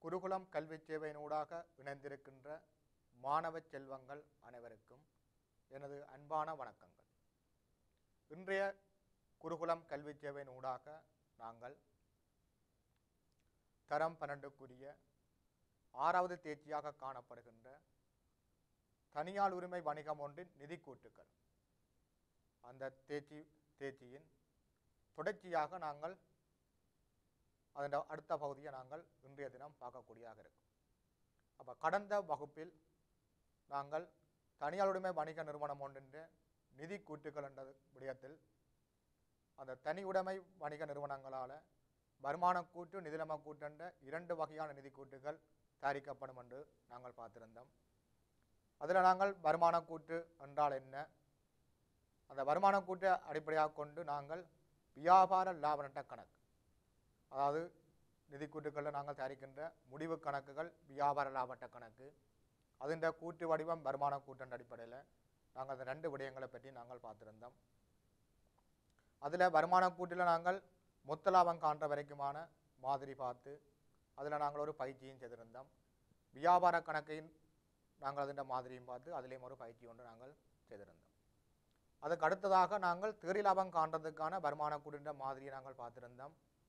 குருகுலம் கல்வி சேவையினூடாக இணைந்திருக்கின்ற மாணவ செல்வங்கள் அனைவருக்கும் எனது அன்பான வணக்கங்கள் இன்றைய குருகுலம் கல்வி சேவையினூடாக நாங்கள் தரம் பன்னெண்டுக்குரிய ஆறாவது தேர்ச்சியாக காணப்படுகின்ற தனியார் உரிமை வணிகம் ஒன்றின் நிதிக்கூட்டுக்கள் அந்த தேர்ச்சி தேர்ச்சியின் தொடர்ச்சியாக நாங்கள் அதன் அடுத்த பகுதியை நாங்கள் இன்றைய தினம் பார்க்கக்கூடியதாக இருக்கும் அப்போ கடந்த வகுப்பில் நாங்கள் தனியார் உடைமை வணிக நிறுவனம் ஒன்றின் நிதி கூட்டுகள் என்ற விடயத்தில் அந்த தனி உடைமை வணிக நிறுவனங்களால் வருமான கூட்டு நிதிலம கூட்டு என்ற இரண்டு வகையான நிதி கூட்டுகள் தயாரிக்கப்படும் என்று நாங்கள் பார்த்திருந்தோம் அதில் நாங்கள் வருமான கூட்டு என்றால் என்ன அந்த வருமான கூட்டை அடிப்படையாக கொண்டு நாங்கள் வியாபார லாப நட்ட கணக்கு அதாவது நிதி கூட்டுக்களில் நாங்கள் தயாரிக்கின்ற முடிவு கணக்குகள் வியாபார லாபட்ட கணக்கு அதின் கூட்டு வடிவம் வருமான கூட்டன்ற அடிப்படையில் நாங்கள் அந்த ரெண்டு விடயங்களை பற்றி நாங்கள் பார்த்திருந்தோம் அதில் வருமான கூட்டில் நாங்கள் மொத்த லாபம் காண்ற வரைக்குமான மாதிரி பார்த்து அதில் நாங்கள் ஒரு பயிற்சியும் செய்திருந்தோம் வியாபார கணக்கையும் நாங்கள் அதின் மாதிரியும் பார்த்து அதிலேயும் ஒரு பயிற்சி ஒன்று நாங்கள் செய்திருந்தோம் அதுக்கு அடுத்ததாக நாங்கள் தேறி லாபம் காண்றதுக்கான வருமான கூட்டின்ற மாதிரியை நாங்கள் பார்த்திருந்தோம்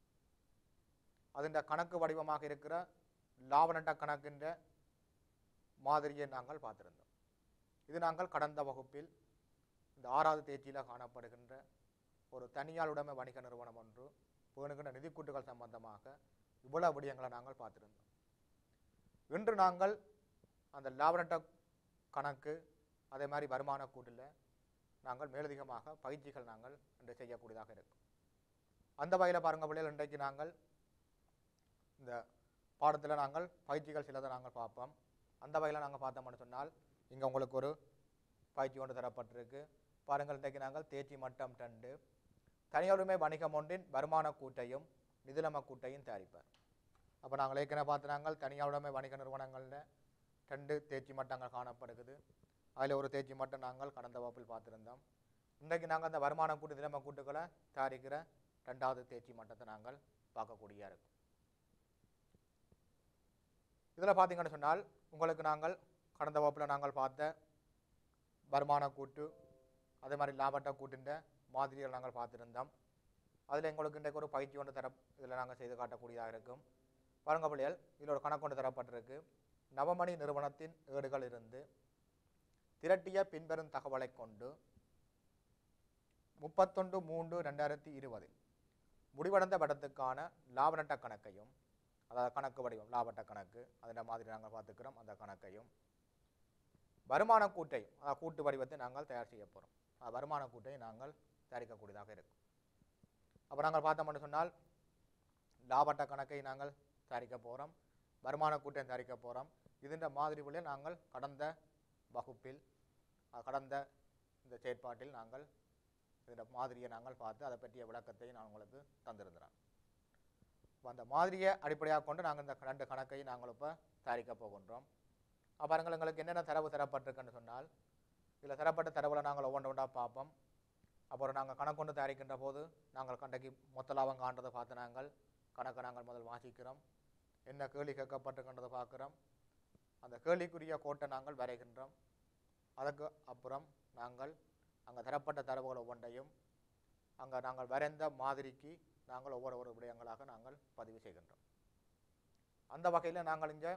அதின் கணக்கு வடிவமாக இருக்கிற லாப நட்ட கணக்கின்ற மாதிரியை நாங்கள் பார்த்திருந்தோம் இது நாங்கள் கடந்த வகுப்பில் இந்த ஆறாவது தேர்ச்சியில் காணப்படுகின்ற ஒரு தனியார் உடைமை வணிக நிறுவனம் ஒன்று பேணுகின்ற நிதிக்கூட்டுகள் சம்பந்தமாக இவ்வளவு விடயங்களை நாங்கள் பார்த்திருந்தோம் இன்று நாங்கள் அந்த லாப நட்ட கணக்கு அதே மாதிரி வருமான கூட்டில் நாங்கள் மேலதிகமாக பயிற்சிகள் நாங்கள் இன்று செய்யக்கூடியதாக இருக்கும் அந்த வகையில் பாருங்க பிள்ளைகள் இன்றைக்கு நாங்கள் இந்த பாடத்தில் நாங்கள் பயிற்சிகள் சிலதை நாங்கள் பார்ப்போம் அந்த வகையில் நாங்கள் பார்த்தோம்னு சொன்னால் இங்கே உங்களுக்கு ஒரு பயிற்சி ஒன்று தரப்பட்டிருக்கு பாருங்கள் இன்றைக்கு நாங்கள் தேர்ச்சி மட்டம் ரெண்டு தனியுரிமை வணிகம் ஒன்றின் வருமான கூட்டையும் நிதிலம கூட்டையும் தயாரிப்பார் அப்போ நாங்கள் ஏற்கனவே பார்த்து நாங்கள் தனியாருடைமை வணிக நிறுவனங்களில் ரெண்டு தேர்ச்சி மட்டங்கள் காணப்படுகிறது அதில் ஒரு தேர்ச்சி மட்டம் நாங்கள் கடந்த வகுப்பில் பார்த்துருந்தோம் இன்றைக்கு நாங்கள் அந்த வருமான கூட்டு நிலைமை கூட்டுகளை தயாரிக்கிற ரெண்டாவது தேர்ச்சி மட்டத்தை நாங்கள் பார்க்கக்கூடிய இருக்கும் இதில் பார்த்தீங்கன்னு சொன்னால் உங்களுக்கு நாங்கள் கடந்த வகுப்பில் நாங்கள் பார்த்த வருமான கூட்டு அதே மாதிரி லாபட்ட கூட்டின்ற மாதிரிகள் நாங்கள் பார்த்துருந்தோம் அதில் எங்களுக்கு இன்றைக்கு ஒரு பயிற்சி ஒன்று தர இதில் நாங்கள் செய்து காட்டக்கூடியதாக இருக்கும் பாருங்க பிள்ளைகள் இதில் ஒரு கணக்கு ஒன்று தரப்பட்டிருக்கு நவமணி நிறுவனத்தின் ஏடுகள் இருந்து திரட்டிய பின்வரும் தகவலை கொண்டு முப்பத்தொன்று மூன்று ரெண்டாயிரத்தி இருபதில் முடிவடைந்த படத்துக்கான லாப நட்ட கணக்கையும் அதாவது கணக்கு வடிவம் லாபட்ட கணக்கு அதில் மாதிரி நாங்கள் பார்த்துக்கிறோம் அந்த கணக்கையும் வருமான கூட்டையும் அதாவது கூட்டு வடிவத்தை நாங்கள் தயார் செய்ய போகிறோம் வருமான கூட்டையும் நாங்கள் தயாரிக்கக்கூடியதாக இருக்கும் அப்போ நாங்கள் பார்த்தோம்னு சொன்னால் லாபட்ட கணக்கை நாங்கள் தயாரிக்க போகிறோம் வருமான கூட்டையும் தயாரிக்க போகிறோம் இதுன்ற மாதிரி வழியை நாங்கள் கடந்த வகுப்பில் அஹ், கடந்த இந்த செயற்பாட்டில் நாங்கள் இதில் மாதிரியை நாங்கள் பார்த்து அதை பற்றிய விளக்கத்தை நான் உங்களுக்கு தந்திருந்தேன் அப்ப அந்த மாதிரியை அடிப்படையாக கொண்டு நாங்கள் இந்த ரெண்டு கணக்கை நாங்கள் இப்போ தயாரிக்க போகின்றோம் அப்போ பாருங்கள் எங்களுக்கு என்னென்ன தரவு தரப்பட்டிருக்குன்னு சொன்னால் இதில் தரப்பட்ட தரவுல நாங்கள் ஒவ்வொன்று ஒன்றா பார்ப்போம் அப்புறம் நாங்கள் கணக்கு கொண்டு தயாரிக்கின்ற போது நாங்கள் கண்டைக்கு மொத்த லாபம் காண்றதை பார்த்து நாங்கள் கணக்கை நாங்கள் முதல் வாசிக்கிறோம் என்ன கேள்வி கேட்கப்பட்டிருக்கின்றதை பார்க்குறோம் அந்த கேள்விக்குரிய கோட்டை நாங்கள் வரைகின்றோம் அதுக்கு அப்புறம் நாங்கள் அங்கே தரப்பட்ட தரவுகள் ஒவ்வொன்றையும் அங்கே நாங்கள் வரைந்த மாதிரிக்கு நாங்கள் ஒவ்வொரு ஒரு விடயங்களாக நாங்கள் பதிவு செய்கின்றோம் அந்த வகையில் நாங்கள் இங்கே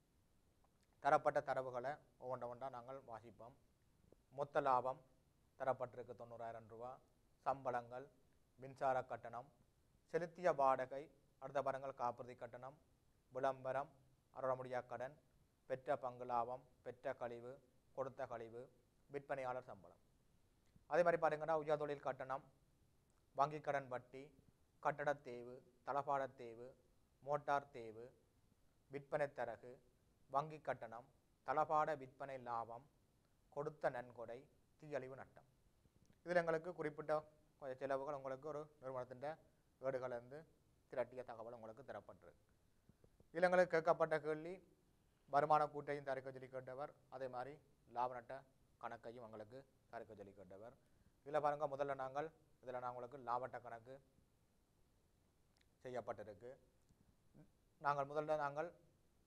தரப்பட்ட தரவுகளை ஒவ்வொன்றை ஒன்றா நாங்கள் வாசிப்போம் மொத்த லாபம் தரப்பட்டிருக்கு தொண்ணூறாயிரம் ரூபா சம்பளங்கள் மின்சார கட்டணம் செலுத்திய வாடகை அடுத்த பரங்கள் காப்புறுதி கட்டணம் விளம்பரம் அருளமுடியா கடன் பெற்ற பங்கு லாபம் பெற்ற கழிவு கொடுத்த கழிவு விற்பனையாளர் சம்பளம் அதே மாதிரி பாருங்கன்னா உயர் தொழில் கட்டணம் வங்கி கடன் வட்டி கட்டடத் தேவு தளபாடத் தேவு மோட்டார் தேவு விற்பனை தரகு வங்கி கட்டணம் தளபாட விற்பனை லாபம் கொடுத்த நன்கொடை தீயழிவு நட்டம் இதில் எங்களுக்கு குறிப்பிட்ட கொஞ்சம் செலவுகள் உங்களுக்கு ஒரு நிறுவனத்தின் ஏடுகளிலிருந்து திரட்டிய தகவல் உங்களுக்கு தரப்பட்டிருக்கு இதில் எங்களுக்கு கேட்கப்பட்ட கேள்வி வருமான கூட்டையும் தயாரிக்க சொல்லி கேட்டவர் அதே மாதிரி லாப நட்ட கணக்கையும் எங்களுக்கு தயாரிக்க சொல்லி கேட்டவர் இதில் பாருங்கள் முதல்ல நாங்கள் இதில் நான் உங்களுக்கு லாபட்ட கணக்கு செய்யப்பட்டிருக்கு நாங்கள் முதல்ல நாங்கள்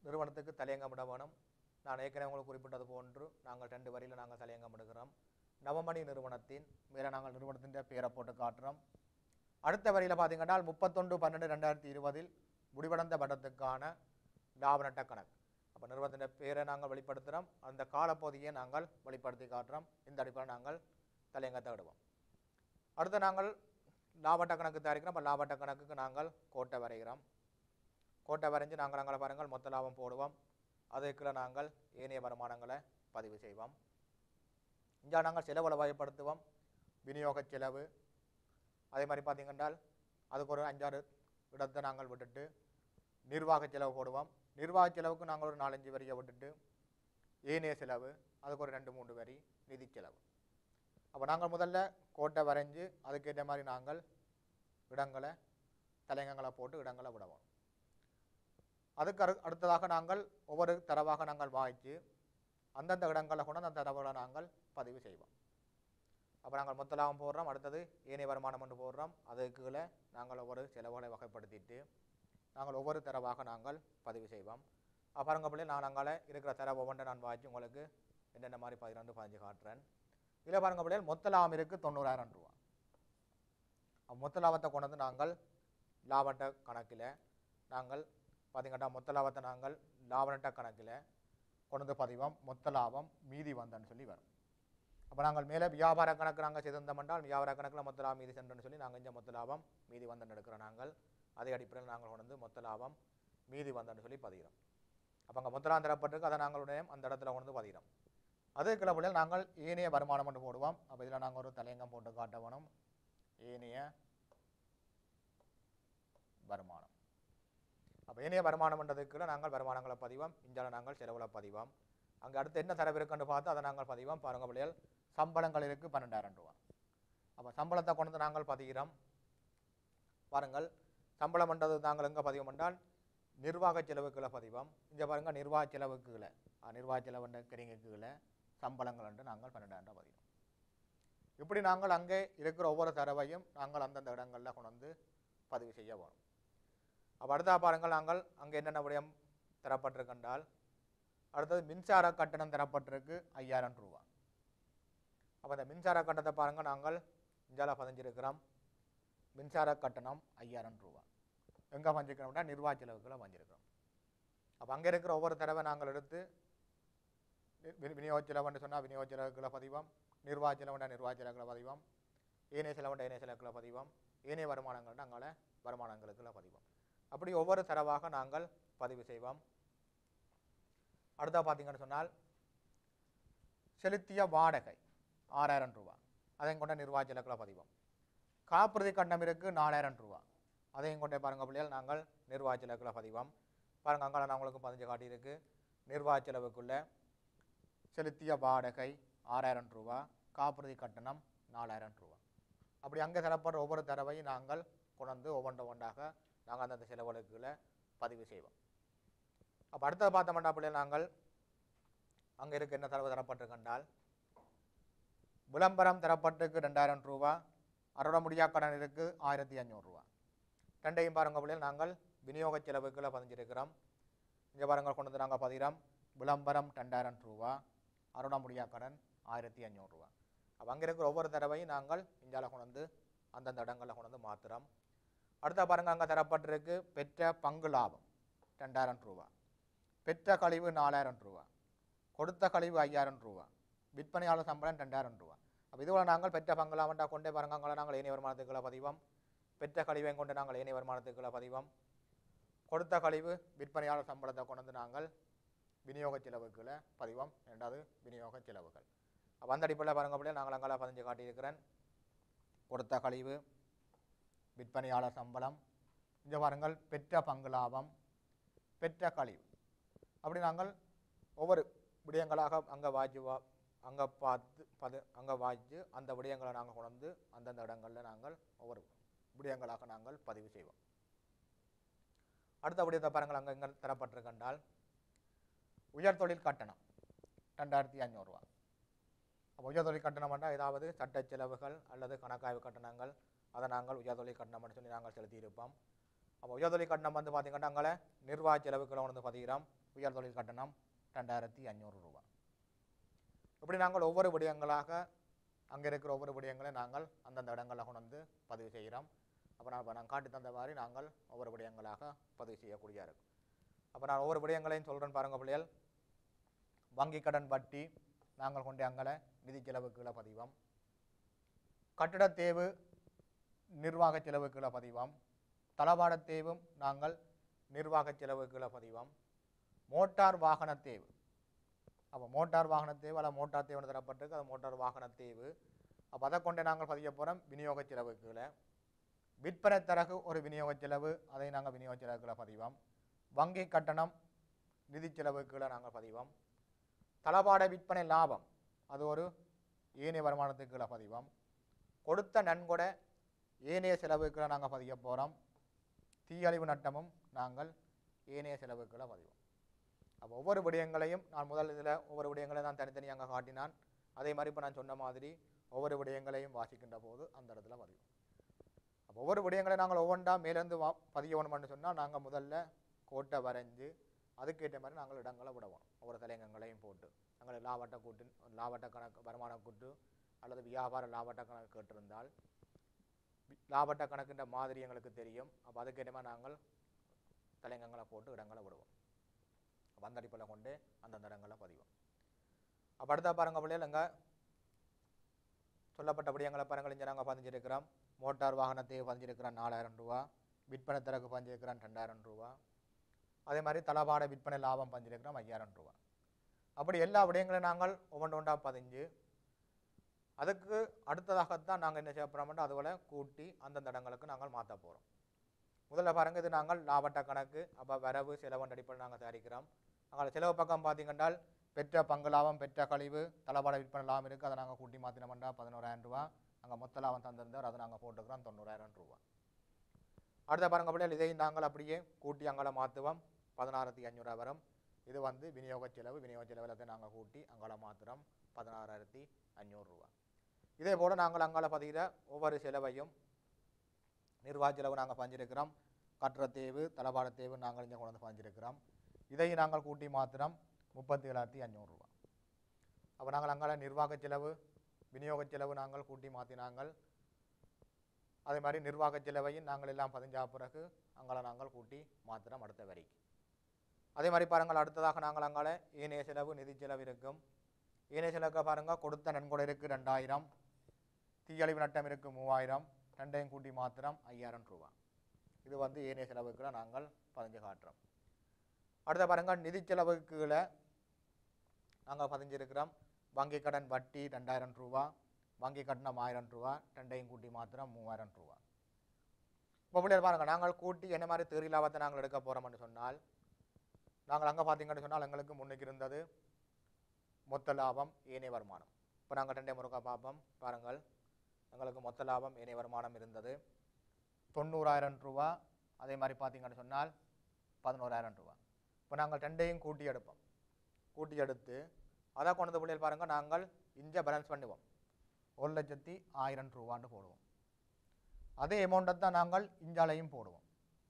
நிறுவனத்துக்கு தலையங்கமிட வேணும் நான் ஏற்கனவே உங்களுக்கு குறிப்பிட்டது போன்று நாங்கள் ரெண்டு வரியில் நாங்கள் தலையங்கம் எடுக்கிறோம் நவமணி நிறுவனத்தின் மேலே நாங்கள் நிறுவனத்தின் பேரை போட்டு காட்டுறோம் அடுத்த வரியில் பார்த்தீங்கன்னா முப்பத்தொன்று பன்னெண்டு ரெண்டாயிரத்தி இருபதில் முடிவடைந்த படத்துக்கான லாப நட்ட கணக்கு அப்போ நிறுவனத்தின் பேரை நாங்கள் வெளிப்படுத்துகிறோம் அந்த காலப்பகுதியை நாங்கள் வெளிப்படுத்தி காட்டுறோம் இந்த அடிப்படையில் நாங்கள் தலையங்கத்தை விடுவோம் அடுத்து நாங்கள் லாபட்ட கணக்கு தயாரிக்கிறோம் அப்போ லாபட்ட கணக்குக்கு நாங்கள் கோட்டை வரைகிறோம் கோட்டை வரைஞ்சு நாங்கள் அங்கே பாருங்கள் மொத்த லாபம் போடுவோம் அதுக்குள்ள நாங்கள் ஏனைய வருமானங்களை பதிவு செய்வோம் இங்கே நாங்கள் செலவுகளை வகைப்படுத்துவோம் விநியோக செலவு அதே மாதிரி பார்த்தீங்கன்னா அதுக்கு ஒரு அஞ்சாறு இடத்தை நாங்கள் விட்டுட்டு நிர்வாக செலவு போடுவோம் நிர்வாக செலவுக்கு நாங்கள் ஒரு நாலஞ்சு வரியை விட்டுட்டு ஏனைய செலவு அதுக்கு ஒரு ரெண்டு மூன்று வரி நிதி செலவு அப்போ நாங்கள் முதல்ல கோட்டை வரைஞ்சு அதுக்கேற்ற மாதிரி நாங்கள் இடங்களை தலையங்கங்களை போட்டு இடங்களை விடுவோம் அதுக்கு அடு அடுத்ததாக நாங்கள் ஒவ்வொரு தரவாக நாங்கள் வாய்ச்சு அந்தந்த இடங்களை கொண்டு அந்த தரவுகளை நாங்கள் பதிவு செய்வோம் அப்போ நாங்கள் மொத்த லாபம் போடுறோம் அடுத்தது ஏனைய வருமானம் என்று போடுறோம் அதுக்கு கீழே நாங்கள் ஒவ்வொரு செலவுகளை வகைப்படுத்திட்டு நாங்கள் ஒவ்வொரு தரவாக நாங்கள் பதிவு செய்வோம் அப்ப பாருங்க பிள்ளை நான் அங்கால இருக்கிற தரவு ஒவ்வொன்றை நான் வாய்ச்சி உங்களுக்கு என்னென்ன மாதிரி பதினொன்று பதினஞ்சு காட்டுறேன் இதில் பாருங்க பிள்ளைகள் மொத்த லாபம் இருக்குது தொண்ணூறாயிரம் ரூபா அப்ப மொத்த லாபத்தை கொண்டு வந்து நாங்கள் லாபட்ட கணக்கில் நாங்கள் பார்த்தீங்கன்னா மொத்த லாபத்தை நாங்கள் லாபநட்ட கணக்கில் கொண்டு வந்து பதிவோம் மொத்த லாபம் மீதி வந்தன்னு சொல்லி வரும் அப்போ நாங்கள் மேலே வியாபார கணக்கு நாங்கள் செய்திருந்தோம் என்றால் வியாபார கணக்கில் மொத்த லாபம் மீதி சென்றன்னு சொல்லி நாங்கள் இந்த மொத்த லாபம் மீதி வந்தன்னு எடுக்கிறோம் நாங்கள் அதே அடிப்படையில் நாங்கள் கொண்டு வந்து மொத்த லாபம் மீதி வந்தன்னு சொல்லி பதிகிறோம் அப்போ அங்கே மொத்த லாபம் தரப்பட்டிருக்கு அதை நாங்களுடைய அந்த இடத்துல கொண்டு வந்து பதிகிறோம் அதே கிளப்பில் நாங்கள் ஏனைய வருமானம் என்று போடுவோம் அப்போ இதில் நாங்கள் ஒரு தலையங்கம் போட்டு காட்ட வேணும் ஏனைய வருமானம் அப்போ ஏனைய வருமானம்ன்றதுக்குள்ள நாங்கள் வருமானங்களை பதிவோம் இஞ்சால நாங்கள் செலவுல பதிவோம் அங்கே அடுத்து என்ன தரவு இருக்குன்னு பார்த்து அதை நாங்கள் பதிவோம் பாருங்க பிள்ளைகள் சம்பளங்கள் இருக்கு பன்னெண்டாயிரம் ரூபா அப்போ சம்பளத்தை கொண்டு வந்து நாங்கள் பதிகிறோம் பாருங்கள் சம்பளம்ன்றது நாங்கள் எங்கே பதிவோம் என்றால் நிர்வாக செலவுக்குள்ள பதிவோம் இங்கே பாருங்க நிர்வாக செலவுக்குள்ள நிர்வாக செலவுன்ற கிரிங்குக்குள்ள சம்பளங்கள் என்று நாங்கள் பன்னெண்டாயிரம் ரூபாய் பதிவோம் இப்படி நாங்கள் அங்கே இருக்கிற ஒவ்வொரு தரவையும் நாங்கள் அந்தந்த இடங்களில் கொண்டு வந்து பதிவு செய்ய வேணும் அப்போ அடுத்தா பாருங்கள் நாங்கள் அங்கே என்னென்ன விடயம் தரப்பட்டிருக்கின்றால் அடுத்தது மின்சார கட்டணம் தரப்பட்டிருக்கு ஐயாயிரம் ரூபா அப்போ அந்த மின்சார கட்டணத்தை பாருங்கள் நாங்கள் இஞ்சால பதிஞ்சிருக்கிறோம் மின்சார கட்டணம் ஐயாயிரம் ரூபா எங்கே பஞ்சிருக்கிறோம்னா நிர்வாக செலவுக்குள்ள பஞ்சிருக்கிறோம் அப்போ அங்கே இருக்கிற ஒவ்வொரு தடவை நாங்கள் எடுத்து வி- வி- விநியோக செலவுன்னு சொன்னால் விநியோக செலவுக்குள்ள பதிவோம் நிர்வாக செலவுண்டா நிர்வாக செலவுக்குள்ள பதிவோம் ஏனைய செலவுண்டா ஏனைய செலவுக்குள்ள பதிவோம் ஏனைய வருமானங்கள்னா அங்கால வருமானங்களுக்குள்ள பதிவோம் அப்படி ஒவ்வொரு தரவாக நாங்கள் பதிவு செய்வோம் அடுத்தா பார்த்தீங்கன்னு சொன்னால் செலுத்திய வாடகை ஆறாயிரம் ரூபா அதையும் கொண்ட நிர்வாக செலவுக்குள்ள பதிவோம் காப்புறுதி கட்டணம் இருக்கு நாலாயிரம் ரூபா அதையும் கொண்டே பாருங்க பிள்ளைகள் நாங்கள் நிர்வாக செலவுக்குள்ள பதிவோம் பாருங்க அங்கால நான் உங்களுக்கு பதிஞ்சு காட்டியிருக்கு நிர்வாக செலவுக்குள்ள செலுத்திய வாடகை ஆறாயிரம் ரூபா காப்புறுதி கட்டணம் நாலாயிரம் ரூபா அப்படி அங்கே தரப்படுற ஒவ்வொரு தரவையும் நாங்கள் கொண்டு ஒவ்வொன்று ஒன்றாக நாங்கள் அந்தந்த செலவுகளுக்குள்ள பதிவு செய்வோம் அப்போ அடுத்தது பார்த்தோம்னா பிள்ளைகள் நாங்கள் அங்கே இருக்க என்ன தரவு தரப்பட்டிருக்கின்றால் விளம்பரம் தரப்பட்டிருக்கு ரெண்டாயிரம் ரூபா அறுவடை முடியா கடன் இருக்கு ஆயிரத்தி அஞ்சூறுரூவா ரெண்டையும் பாருங்க பிள்ளைகள் நாங்கள் விநியோக செலவுக்குள்ள பதிஞ்சிருக்கிறோம் இங்கே பாருங்க கொண்டு வந்து நாங்கள் பதிகிறோம் விளம்பரம் ரெண்டாயிரம் ரூபா அறுவடை முடியா கடன் ஆயிரத்தி அஞ்சூறுரூவா அப்போ அங்கே இருக்கிற ஒவ்வொரு தடவையும் நாங்கள் இந்தியாவில் கொண்டு வந்து அந்தந்த இடங்களில் கொண்டு வந்து மாற்றுறோம் அடுத்த பாருங்க அங்கே தரப்பட்டிருக்கு பெற்ற பங்கு லாபம் ரெண்டாயிரம் ரூபா பெற்ற கழிவு நாலாயிரம் ரூபா கொடுத்த கழிவு ஐயாயிரம் ரூபா விற்பனையாளர் சம்பளம் ரெண்டாயிரம் ரூபா அப்போ இதுவரை நாங்கள் பெற்ற பங்கு லாபம்டா கொண்டே பாருங்க அங்கே நாங்கள் ஏனைய வருமானத்துக்குள்ள பதிவோம் பெற்ற கழிவையும் கொண்டு நாங்கள் ஏனைய வருமானத்துக்குள்ள பதிவோம் கொடுத்த கழிவு விற்பனையாளர் சம்பளத்தை கொண்டு வந்து நாங்கள் விநியோக செலவுக்குள்ள பதிவோம் ரெண்டாவது விநியோக செலவுகள் அப்போ அந்த அடிப்படையில் பாருங்க அப்படியே நாங்கள் அங்கே பதிஞ்சு காட்டியிருக்கிறேன் கொடுத்த கழிவு விற்பனையாளர் சம்பளம் இங்கே பாருங்கள் பெற்ற பங்கு லாபம் பெற்ற கழிவு அப்படி நாங்கள் ஒவ்வொரு விடயங்களாக அங்கே வாய்ச்சி வா அங்கே பார்த்து பது அங்கே வாய்ச்சி அந்த விடயங்களை நாங்கள் கொண்டு அந்தந்த இடங்களில் நாங்கள் ஒவ்வொரு விடயங்களாக நாங்கள் பதிவு செய்வோம் அடுத்த விடயத்தை பாருங்கள் அங்கே எங்கே தரப்பட்டிருக்கின்றால் உயர் தொழில் கட்டணம் ரெண்டாயிரத்தி அஞ்சூறுரூவா அப்போ உயர் தொழில் கட்டணம் என்றால் ஏதாவது சட்ட செலவுகள் அல்லது கணக்காய்வு கட்டணங்கள் அதை நாங்கள் உயர் தொழில் கட்டணம்னு சொல்லி நாங்கள் செலுத்தியிருப்போம் அப்போ உயர் தொழில் கட்டணம் வந்து பார்த்தீங்கன்னா அங்கே நிர்வாக செலவுகளை வந்து பதிகிறோம் உயர் தொழில் கட்டணம் ரெண்டாயிரத்தி அஞ்சூறு ரூபா இப்படி நாங்கள் ஒவ்வொரு விடயங்களாக அங்கே இருக்கிற ஒவ்வொரு விடயங்களையும் நாங்கள் அந்தந்த இடங்களில் கொண்டு வந்து பதிவு செய்கிறோம் அப்போ நான் இப்போ நான் காட்டி தந்த மாதிரி நாங்கள் ஒவ்வொரு விடயங்களாக பதிவு செய்யக்கூடிய இருக்கும் அப்போ நான் ஒவ்வொரு விடயங்களையும் சொல்கிறேன் பாருங்க பிள்ளைகள் வங்கி கடன் வட்டி நாங்கள் கொண்டு அங்கே நிதி செலவுக்குள்ள பதிவோம் கட்டிடத் தேவு நிர்வாக செலவுக்குள்ள பதிவோம் தளவாட தேவும் நாங்கள் நிர்வாக செலவுக்குள்ள பதிவோம் மோட்டார் வாகன தேவு அப்போ மோட்டார் வாகன தேவு அல்ல மோட்டார் தேவை தரப்பட்டிருக்கு அது மோட்டார் வாகன தேவு அப்போ அதை கொண்டு நாங்கள் பதிய போகிறோம் விநியோக செலவுக்குள்ள விற்பனை தரகு ஒரு விநியோக செலவு அதை நாங்கள் விநியோக செலவுக்குள்ள பதிவோம் வங்கி கட்டணம் நிதி செலவுக்குள்ள நாங்கள் பதிவோம் தளபாட விற்பனை லாபம் அது ஒரு ஏனைய வருமானத்துக்குள்ள பதிவோம் கொடுத்த நன்கொடை ஏனைய செலவுக்குள்ள நாங்கள் பதிய போகிறோம் தீயழிவு நட்டமும் நாங்கள் ஏனைய செலவுக்குள்ள பதிவோம் அப்போ ஒவ்வொரு விடயங்களையும் நான் முதல் இதில் ஒவ்வொரு விடயங்களையும் நான் தனித்தனியாக காட்டினான் அதே மாதிரி இப்போ நான் சொன்ன மாதிரி ஒவ்வொரு விடயங்களையும் வாசிக்கின்ற போது அந்த இடத்துல பதிவோம் அப்போ ஒவ்வொரு விடயங்களையும் நாங்கள் ஒவ்வொன்றா மேலேருந்து வா பதிய வேணும்னு சொன்னால் நாங்கள் முதல்ல கோட்டை வரைஞ்சு அதுக்கேற்ற மாதிரி நாங்கள் இடங்களை விடுவோம் ஒவ்வொரு தலையங்கங்களையும் போட்டு நாங்கள் லாபட்ட கூட்டு லாபட்ட கணக்கு வருமான கூட்டு அல்லது வியாபார லாபட்ட கணக்கு கேட்டிருந்தால் வி- லாபட்ட கணக்குன்ற மாதிரி எங்களுக்கு தெரியும் அப்போ அதுக்கேற்ற மாதிரி நாங்கள் தலையங்கங்களை போட்டு இடங்களை விடுவோம் வந்தடிப்பில் கொண்டு அந்தந்த இடங்களை பதிவோம் அப்போ அடுத்த பாருங்க பிள்ளைகள் எங்க சொல்லப்பட்ட விடயங்களை பாருங்கள் இங்கே நாங்கள் பதிஞ்சிருக்கிறோம் மோட்டார் வாகனத்தை பதிஞ்சிருக்கிறோம் நாலாயிரம் ரூபா விற்பனை தரக்கு பதிஞ்சிருக்கிறோம் ரெண்டாயிரம் ரூபா அதே மாதிரி தளபாட விற்பனை லாபம் பதிஞ்சிருக்கிறோம் ஐயாயிரம் ரூபா அப்படி எல்லா விடயங்களையும் நாங்கள் ஒவ்வொன்று ஒன்றா பதிஞ்சு அதுக்கு அடுத்ததாகத்தான் நாங்கள் என்ன செய்ய போகிறோம்னா அதுபோல் கூட்டி அந்தந்த இடங்களுக்கு நாங்கள் மாற்ற போகிறோம் முதல்ல பாருங்க இது நாங்கள் லாபட்ட கணக்கு அப்போ வரவு செலவு அடிப்படையில் நாங்கள் தயாரிக்கிறோம் நாங்கள் செலவு பக்கம் பார்த்தீங்கன்னா பெற்ற பங்கு லாபம் பெற்ற கழிவு தளபாட விற்பனை லாபம் இருக்குது அதை நாங்கள் கூட்டி மாற்றினோம்னா பதினோராயிரம் ரூபா அங்கே மொத்த லாபம் தந்திருந்தார் அதை நாங்கள் போட்டுக்கிறோம் தொண்ணூறாயிரம் ரூபா அடுத்த பாருங்க அப்படியே இதையும் நாங்கள் அப்படியே கூட்டி அங்கே மாற்றுவோம் பதினாயிரத்தி ஐநூறுரூவா வரும் இது வந்து விநியோக செலவு விநியோக செலவு எல்லாத்தையும் நாங்கள் கூட்டி அங்கே மாற்றுறோம் பதினாறாயிரத்தி அஞ்சூறுரூவா இதே போல் நாங்கள் அங்கால பதிகிற ஒவ்வொரு செலவையும் நிர்வாக செலவு நாங்கள் பஞ்சிருக்கிறோம் கட்டுற தேவு தளபாட தேவு நாங்கள் இங்கே கொண்டு வந்து பஞ்சிருக்கிறோம் இதையும் நாங்கள் கூட்டி மாத்திரம் முப்பத்தி ஏழாயிரத்தி அஞ்சூறுரூவா அப்போ நாங்கள் அங்கால நிர்வாக செலவு விநியோக செலவு நாங்கள் கூட்டி மாற்றினாங்கள் அதே மாதிரி நிர்வாக செலவையும் நாங்கள் எல்லாம் பதிஞ்சா பிறகு அங்கால நாங்கள் கூட்டி மாத்திரம் அடுத்த வரிக்கு அதே மாதிரி பாருங்கள் அடுத்ததாக நாங்கள் அங்கால ஏனைய செலவு நிதி செலவு இருக்கும் ஏனைய செலவுக்கு பாருங்கள் கொடுத்த நன்கொடை இருக்குது ரெண்டாயிரம் தீயழிவு நட்டம் இருக்குது மூவாயிரம் ரெண்டையும் கூட்டி மாத்திரம் ஐயாயிரம் ரூபா இது வந்து ஏனைய செலவுக்குள்ள நாங்கள் பதிஞ்சு காட்டுறோம் அடுத்த பாருங்க நிதி செலவுக்குள்ள நாங்கள் பதிஞ்சிருக்கிறோம் வங்கி கடன் வட்டி ரெண்டாயிரம் ரூபா வங்கி கட்டணம் ஆயிரம் ரூபா ரெண்டையும் கூட்டி மாத்திரம் மூவாயிரம் ரூபா இப்போ பிள்ளைகள் பாருங்கள் நாங்கள் கூட்டி என்ன மாதிரி தேறி லாபத்தை நாங்கள் எடுக்க போகிறோம்னு சொன்னால் நாங்கள் அங்கே பார்த்தீங்கன்னு சொன்னால் எங்களுக்கு முன்னுக்கு இருந்தது மொத்த லாபம் ஏனைய வருமானம் இப்போ நாங்கள் ரெண்டே முருகா பார்ப்போம் பாருங்கள் எங்களுக்கு மொத்த லாபம் ஏனைய வருமானம் இருந்தது தொண்ணூறாயிரம் ரூபா அதே மாதிரி பார்த்தீங்கன்னு சொன்னால் பதினோராயிரம் ரூபா இப்போ நாங்கள் ரெண்டையும் கூட்டி எடுப்போம் கூட்டி எடுத்து அதை கொண்டு வந்து பிள்ளைகள் பாருங்கள் நாங்கள் இங்கே பேலன்ஸ் பண்ணுவோம் ஒரு லட்சத்தி ஆயிரம் ரூபான்னு போடுவோம் அதே அமௌண்ட்டை தான் நாங்கள் இஞ்சாலையும் போடுவோம்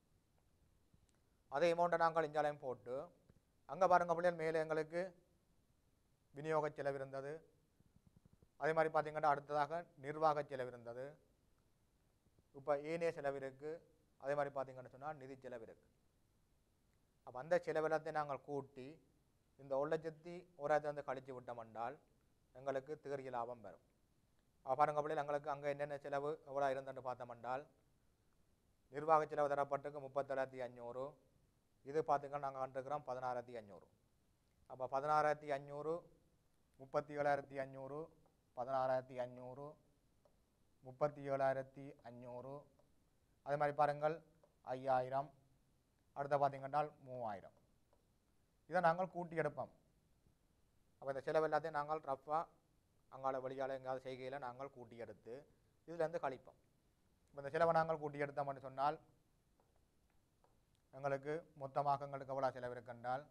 அதே அமௌண்ட்டை நாங்கள் இஞ்சாலையும் போட்டு அங்கே பாருங்கள் பிள்ளைகள் மேலே எங்களுக்கு விநியோக செலவு இருந்தது அதே மாதிரி பார்த்தீங்கன்னா அடுத்ததாக நிர்வாக செலவு இருந்தது இப்போ ஏனைய செலவு இருக்குது அதே மாதிரி பார்த்தீங்கன்னு சொன்னால் நிதி செலவு இருக்குது அப்போ அந்த செலவெல்லாத்தையும் நாங்கள் கூட்டி இந்த ஒரு லட்சத்தி ஓராயிரத்தி வந்து கழிச்சு விட்டோம் என்றால் எங்களுக்கு தேறிய லாபம் வரும் அப்ப பாருங்க பிள்ளைகள் எங்களுக்கு அங்கே என்னென்ன செலவு எவ்வளோ இருந்துன்னு பார்த்தோம் என்றால் நிர்வாக செலவு தரப்பட்டுக்கு முப்பத்தேழாயிரத்தி அஞ்சூறு இது பார்த்தீங்கன்னா நாங்கள் கண்டுக்கிறோம் பதினாறாயிரத்தி அஞ்சூறு அப்போ பதினாறாயிரத்தி அஞ்சூறு முப்பத்தி ஏழாயிரத்தி அஞ்சூறு பதினாறாயிரத்தி அஞ்சூறு முப்பத்தி ஏழாயிரத்தி அஞ்சூறு அதே மாதிரி பாருங்கள் ஐயாயிரம் அடுத்த பார்த்தீங்கன்னா மூவாயிரம் இதை நாங்கள் கூட்டி எடுப்போம் அப்போ இந்த செலவு எல்லாத்தையும் நாங்கள் ரஃப்பாக அங்கால வழியால் எங்காவது செய்கையில் நாங்கள் கூட்டி எடுத்து இதுலேருந்து கழிப்போம் இப்போ இந்த செலவை நாங்கள் கூட்டி எடுத்தோம்னு சொன்னால் எங்களுக்கு மொத்தமாக எங்களுக்கு எவ்வளோ செலவு இருக்கின்றால்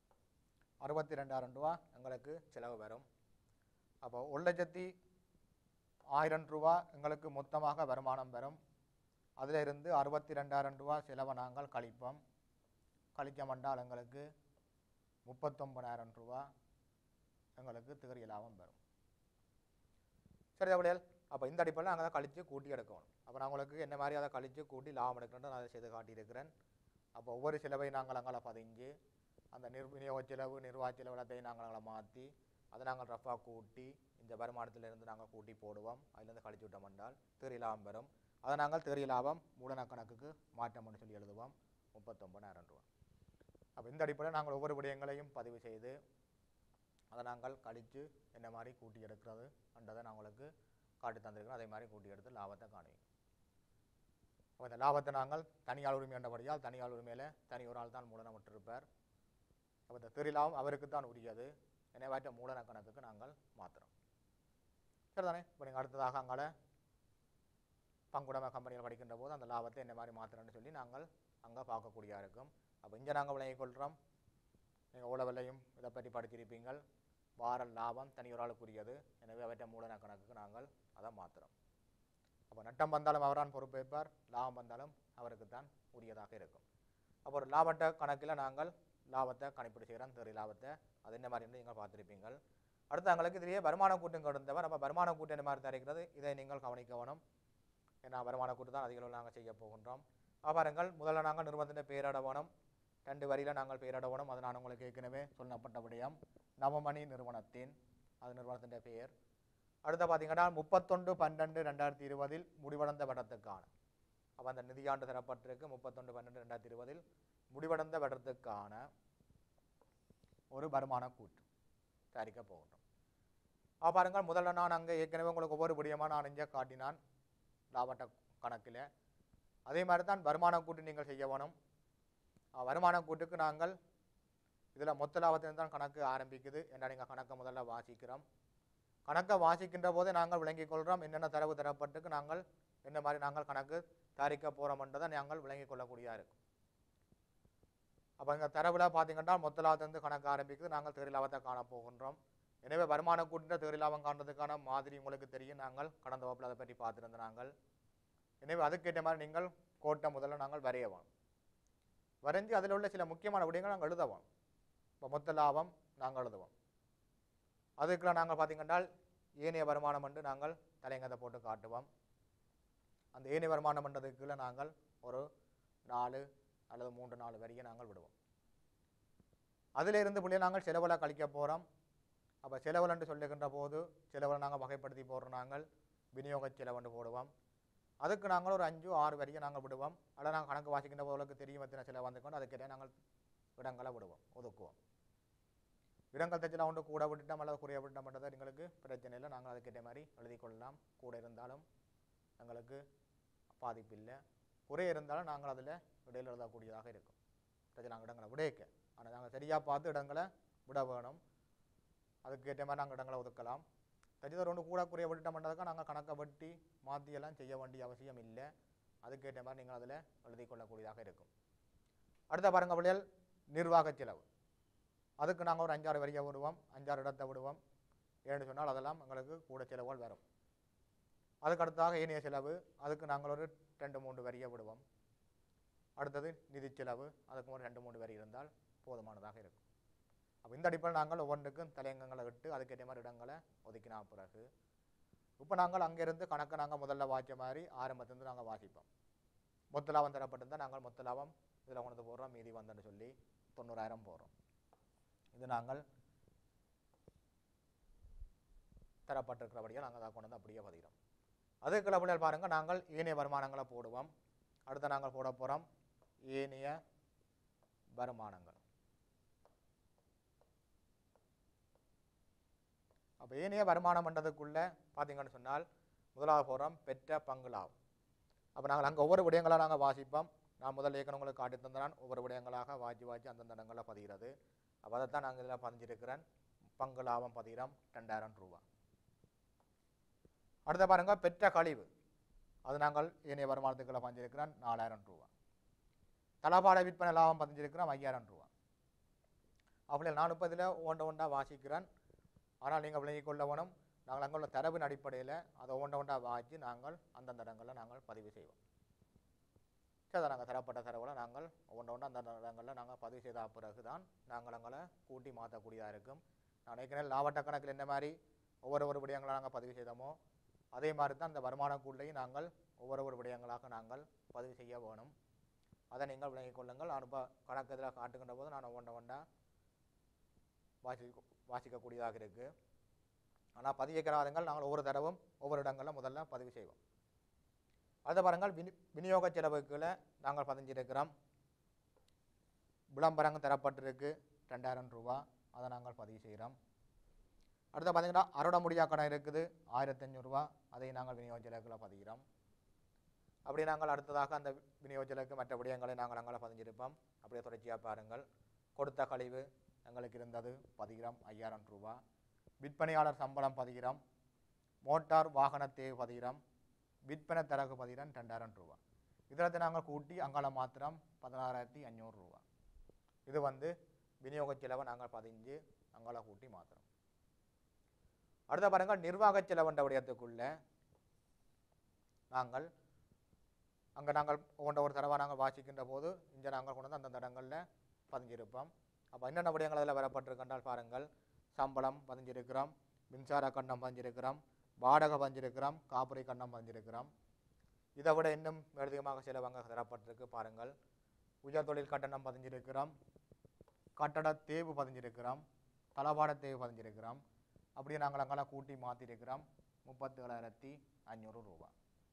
அறுபத்தி ரெண்டாயிரம் ரூபா எங்களுக்கு செலவு வரும் அப்போ ஒரு லட்சத்தி ஆயிரம் ரூபா எங்களுக்கு மொத்தமாக வருமானம் வரும் அதில் இருந்து அறுபத்தி ரெண்டாயிரம் ரூபா செலவை நாங்கள் கழிப்போம் கழிக்க என்றால் எங்களுக்கு முப்பத்தொம்பதாயிரம் ரூபா எங்களுக்கு திகரிய லாபம் வரும் சரி அப்படியல் அப்போ இந்த அடிப்படையில் நாங்கள் அதை கழித்து கூட்டி எடுக்கணும் அப்போ நான் உங்களுக்கு என்ன மாதிரி அதை கழித்து கூட்டி லாபம் எடுக்கணும்னு நான் அதை செய்து காட்டியிருக்கிறேன் அப்போ ஒவ்வொரு செலவை நாங்கள் அங்கே பதிஞ்சு அந்த நிர் விநியோக செலவு நிர்வாக செலவு எல்லாத்தையும் நாங்கள் அங்கே மாற்றி அதை நாங்கள் ரஃபாக கூட்டி இந்த வருமானத்திலிருந்து நாங்கள் கூட்டி போடுவோம் அதுலேருந்து கழிச்சு விட்டோம் என்றால் திரி லாபம் வரும் அதை நாங்கள் திரி லாபம் மூலன கணக்குக்கு மாற்றம்னு சொல்லி எழுதுவோம் முப்பத்தொம்பதாயிரம் ரூபா அப்போ இந்த அடிப்படையில் நாங்கள் ஒவ்வொரு விடயங்களையும் பதிவு செய்து அதை நாங்கள் கழித்து என்ன மாதிரி கூட்டி எடுக்கிறது என்றதை நான் உங்களுக்கு காட்டி தந்திருக்கிறோம் அதே மாதிரி கூட்டி எடுத்து லாபத்தை காணுவீங்க அப்போ இந்த லாபத்தை நாங்கள் தனியார் உரிமை என்றபடியால் தனியார் உரிமையில் தனி ஒரு ஆள் தான் மூலனம் விட்டிருப்பார் அப்போ இந்த திரி லாபம் அவருக்கு தான் உரியது எனவே மூலன கணக்குக்கு நாங்கள் மாற்றுறோம் சரிதானே இப்போ நீங்கள் அடுத்ததாக அங்கால பங்குடைமை கம்பெனியில் படிக்கின்ற போது அந்த லாபத்தை என்ன மாதிரி மாற்றுறோன்னு சொல்லி நாங்கள் அங்கே பார்க்கக்கூடியா இருக்கும் அப்போ இங்கே நாங்கள் விளங்கிக் கொள்கிறோம் நீங்கள் உழவிலையும் இதை பற்றி படிச்சிருப்பீங்கள் வார லாபம் தனி ஒரு ஆளுக்குரியது எனவே அவற்றை மூலன கணக்குக்கு நாங்கள் அதை மாற்றுறோம் அப்போ நட்டம் வந்தாலும் அவரான் பொறுப்பேற்பார் லாபம் வந்தாலும் அவருக்கு தான் உரியதாக இருக்கும் அப்போ ஒரு லாபட்ட கணக்கில் நாங்கள் லாபத்தை கணிப்பீடு செய்கிறோம் தெரி லாபத்தை அது என்ன மாதிரி நீங்கள் பார்த்துருப்பீங்கள் அடுத்து எங்களுக்கு இதுலேயே வருமான கூட்டம் கொடுத்தவர் அப்போ வருமான கூட்டம் என்ன மாதிரி தருகிறது இதை நீங்கள் கவனிக்கணும் ஏன்னா வருமான கூட்டு தான் அதிக அளவில் நாங்கள் செய்ய போகின்றோம் அப்ப பாருங்கள் முதல்ல நாங்கள் நிறுவனத்தின் பேரடவணம் ரெண்டு வரியில் நாங்கள் பேரடவணம் அது நான் உங்களுக்கு ஏற்கனவே சொல்லப்பட்ட விடயம் நவமணி நிறுவனத்தின் அது நிறுவனத்தின் பெயர் அடுத்து பார்த்தீங்கன்னா முப்பத்தொன்று பன்னெண்டு ரெண்டாயிரத்தி இருபதில் முடிவடைந்த வடத்துக்கான அப்போ அந்த நிதியாண்டு தரப்பட்டிருக்கு முப்பத்தொன்று பன்னெண்டு ரெண்டாயிரத்தி இருபதில் முடிவடைந்த வடத்துக்கான ஒரு வருமான கூற்று தயாரிக்க போகின்றோம் அப்ப பாருங்கள் முதல்ல நான் அங்கே ஏற்கனவே உங்களுக்கு ஒவ்வொரு விடயமாக நான் இங்கே காட்டினான் லாபட்ட கணக்கில் அதே மாதிரி தான் வருமான கூட்டு நீங்கள் செய்ய வேணும் அஹ் வருமான கூட்டுக்கு நாங்கள் இதில் மொத்த லாபத்திலிருந்து தான் கணக்கு ஆரம்பிக்குது என்ற நீங்கள் கணக்கை முதல்ல வாசிக்கிறோம் கணக்கை வாசிக்கின்ற போதே நாங்கள் விளங்கிக் கொள்கிறோம் என்னென்ன தரவு தரப்பட்டுக்கு நாங்கள் என்ன மாதிரி நாங்கள் கணக்கு தயாரிக்க போகிறோம்ன்றதை நாங்கள் விளங்கிக் கொள்ளக்கூடியதாக இருக்கும் அப்போ இந்த தரவில் பார்த்தீங்கன்னா மொத்த லாபத்திலிருந்து கணக்கு ஆரம்பிக்குது நாங்கள் தேரி லாபத்தை காண போகின்றோம் எனவே வருமான கூட்டுன்ற தேரி லாபம் காண்றதுக்கான மாதிரி உங்களுக்கு தெரியும் நாங்கள் கடந்த வகுப்பில் அதை பற்றி பார்த்துருந்த நாங்கள் எனவே அதுக்கேற்ற மாதிரி நீங்கள் கோட்டை முதல்ல நாங்கள் வரையவோம் வரைஞ்சி அதில் உள்ள சில முக்கியமான விடயங்கள் நாங்கள் எழுதவோம் இப்போ மொத்த லாபம் நாங்கள் எழுதுவோம் அதுக்குள்ள நாங்கள் பார்த்தீங்கன்னா ஏனைய வருமானம் என்று நாங்கள் தலைங்கத்தை போட்டு காட்டுவோம் அந்த ஏனைய வருமானம் என்றதுக்குள்ள நாங்கள் ஒரு நாலு அல்லது மூன்று நாலு வரியை நாங்கள் விடுவோம் அதிலிருந்து புள்ளிய நாங்கள் செலவுல கழிக்க போகிறோம் அப்போ செலவுலன்று சொல்லுகின்ற போது செலவுல நாங்கள் வகைப்படுத்தி போடுறோம் நாங்கள் விநியோக செலவுன்னு போடுவோம் அதுக்கு நாங்கள் ஒரு அஞ்சு ஆறு வரியை நாங்கள் விடுவோம் அதில் நாங்கள் கணக்கு வாசிக்கின்ற போதுக்கு தெரியும் எத்தனை செலவு வந்துக்கொண்டு அதுக்கிட்ட நாங்கள் இடங்களை விடுவோம் ஒதுக்குவோம் இடங்கள் தச்சில் ஒன்று கூட விட்டுட்டோம் அல்லது குறைய விட்டோம்ன்றதை எங்களுக்கு பிரச்சனை இல்லை நாங்கள் அதுக்கேற்ற மாதிரி எழுதி கொள்ளலாம் கூட இருந்தாலும் எங்களுக்கு பாதிப்பு இல்லை குறை இருந்தாலும் நாங்கள் அதில் இடையில் எழுதக்கூடியதாக இருக்கும் சரி நாங்கள் இடங்களை விடைக்க ஆனால் நாங்கள் சரியாக பார்த்து இடங்களை விட வேணும் அதுக்கேற்ற மாதிரி நாங்கள் இடங்களை ஒதுக்கலாம் தஜிதர் ஒன்று கூட குறைய விட்டுட்டோம்ன்றதுக்காக நாங்கள் கணக்கை வெட்டி மாற்றி எல்லாம் செய்ய வேண்டிய அவசியம் இல்லை அதுக்கேற்ற மாதிரி நீங்கள் அதில் எழுதி கொள்ளக்கூடியதாக இருக்கும் அடுத்த பாருங்க பிள்ளைகள் நிர்வாக செலவு அதுக்கு நாங்கள் ஒரு அஞ்சாறு வரியை விடுவோம் அஞ்சாறு இடத்தை விடுவோம் ஏன்னு சொன்னால் அதெல்லாம் எங்களுக்கு கூட செலவுகள் வரும் அதுக்கு அடுத்ததாக ஏனைய செலவு அதுக்கு நாங்கள் ஒரு ரெண்டு மூன்று வரியை விடுவோம் அடுத்தது நிதி செலவு அதுக்கு ஒரு ரெண்டு மூணு வரி இருந்தால் போதுமானதாக இருக்கும் அப்போ இந்த அடிப்படையில் நாங்கள் ஒவ்வொன்றுக்கும் தலையங்கங்களை விட்டு அதுக்கேற்ற மாதிரி இடங்களை ஒதுக்கினா பிறகு இப்போ நாங்கள் அங்கேருந்து கணக்கை நாங்கள் முதல்ல வாய்ச்ச மாதிரி ஆரம்பத்திலிருந்து நாங்கள் வாசிப்போம் மொத்த லாபம் தரப்பட்டிருந்தால் நாங்கள் மொத்த லாபம் இதில் கொண்டு போடுறோம் மீதி வந்தன்னு சொல்லி தொண்ணூறாயிரம் போடுறோம் இது நாங்கள் தரப்பட்டிருக்கிறபடியாக நாங்கள் அதை கொண்டு வந்து அப்படியே பதிகிறோம் அதுக்கு அப்படியே பாருங்கள் நாங்கள் ஏனைய வருமானங்களை போடுவோம் அடுத்து நாங்கள் போட போகிறோம் ஏனைய வருமானங்கள் அப்போ ஏனைய வருமானம் பண்ணுறதுக்குள்ளே பார்த்தீங்கன்னு சொன்னால் முதலாவது போகிறோம் பெற்ற பங்கு லாபம் அப்போ நாங்கள் அங்கே ஒவ்வொரு விடயங்களாக நாங்கள் வாசிப்போம் நான் முதல் ஏற்கனவே உங்களுக்கு காட்டி தந்தான் ஒவ்வொரு விடயங்களாக வாசி வாசி அந்தந்த இடங்களில் பதிகிறது அப்போ அதை தான் நாங்கள் இதில் பதிஞ்சிருக்கிறேன் பங்கு லாபம் பதிகிறோம் ரெண்டாயிரம் ரூபா அடுத்த பாருங்க பெற்ற கழிவு அது நாங்கள் ஏனைய வருமானத்துக்குள்ள பதிஞ்சிருக்கிறேன் நாலாயிரம் ரூபா தளபாட விற்பனை லாபம் பதிஞ்சிருக்கிறோம் ஐயாயிரம் ரூபா அப்படி நான் இப்போ இதில் ஒன்று ஒன்றா வாசிக்கிறேன் ஆனால் நீங்கள் விளங்கிக் கொள்ள வேணும் நாங்கள் அங்குள்ள தரவின் அடிப்படையில் அதை ஒன்றை ஒன்றா வாய்ச்சி நாங்கள் அந்தந்த இடங்களில் நாங்கள் பதிவு செய்வோம் சரி நாங்கள் தரப்பட்ட தரவுகளை நாங்கள் ஒன்றை ஒன்று அந்தந்த இடங்களில் நாங்கள் பதிவு செய்த பிறகு தான் நாங்கள் அங்களை கூட்டி மாற்றக்கூடியதாக இருக்கும் நான் ஏற்கனவே லாவட்ட கணக்கில் என்ன மாதிரி ஒவ்வொரு ஒரு விடயங்களை நாங்கள் பதிவு செய்தோமோ அதே மாதிரி தான் இந்த வருமான கூட்டையும் நாங்கள் ஒவ்வொரு ஒரு விடயங்களாக நாங்கள் பதிவு செய்ய வேணும் அதை நீங்கள் விளங்கிக் கொள்ளுங்கள் நான் இப்போ கணக்கு இதில் காட்டுகின்ற போது நான் ஒன்றை ஒன்றா வாசி வாசிக்கக்கூடியதாக இருக்குது ஆனால் பதிவிக்கிறாருங்கள் நாங்கள் ஒவ்வொரு தடவும் ஒவ்வொரு இடங்களில் முதல்ல பதிவு செய்வோம் அடுத்த பாருங்கள் வினி விநியோக செலவுகளை நாங்கள் பதிஞ்சிருக்கிறோம் விளம்பரங்கள் தரப்பட்டிருக்கு ரெண்டாயிரம் ரூபா அதை நாங்கள் பதிவு செய்கிறோம் அடுத்து பார்த்தீங்கன்னா அறுவடை முடியா கடன் இருக்குது ஆயிரத்தி ரூபா அதை நாங்கள் விநியோக செலவுகளை பதிகிறோம் அப்படி நாங்கள் அடுத்ததாக அந்த விநியோக செலவுக்கு மற்ற விடயங்களை நாங்கள் அங்கே பதிஞ்சிருப்போம் அப்படியே தொடர்ச்சியாக பாருங்கள் கொடுத்த கழிவு எங்களுக்கு இருந்தது பதிகிறோம் ஐயாயிரம் ரூபா விற்பனையாளர் சம்பளம் பதிகிறோம் மோட்டார் வாகன தேவை பதிகிறோம் விற்பனை தரகு பதிகிறோம் ரெண்டாயிரம் ரூபா இதில் நாங்கள் கூட்டி அங்கால மாத்திரம் பதினாறாயிரத்தி அஞ்சூறு ரூபா இது வந்து விநியோக செலவை நாங்கள் பதிஞ்சு அங்கால கூட்டி மாத்திரம் அடுத்த பாருங்கள் நிர்வாக செலவுன்ற விடயத்துக்குள்ள நாங்கள் அங்கே நாங்கள் ஒவ்வொன்ற ஒரு தடவை நாங்கள் வாசிக்கின்ற போது இங்கே நாங்கள் கொண்டு வந்து அந்தந்த இடங்களில் பதிஞ்சிருப்போம் அப்போ என்னென்ன விடயங்கள் அதில் வரப்பட்டிருக்கின்றால் பாருங்கள் சம்பளம் பதிஞ்சிருக்கிறோம் மின்சார கண்ணம் பதிஞ்சிருக்கிறோம் வாடகை பதிஞ்சிருக்கிறோம் காப்புரை கண்ணம் பதிஞ்சிருக்கிறோம் இதை விட இன்னும் அதிகமாக செலவங்க தரப்பட்டிருக்கு பாருங்கள் உயர் தொழில் கட்டணம் பதிஞ்சிருக்கிறோம் கட்டட தேவு பதிஞ்சிருக்கிறோம் தளபாட தேவு பதிஞ்சிருக்கிறோம் அப்படியே நாங்கள் அங்கெல்லாம் கூட்டி மாற்றிருக்கிறோம் முப்பத்தேழாயிரத்தி அஞ்சூறு ரூபா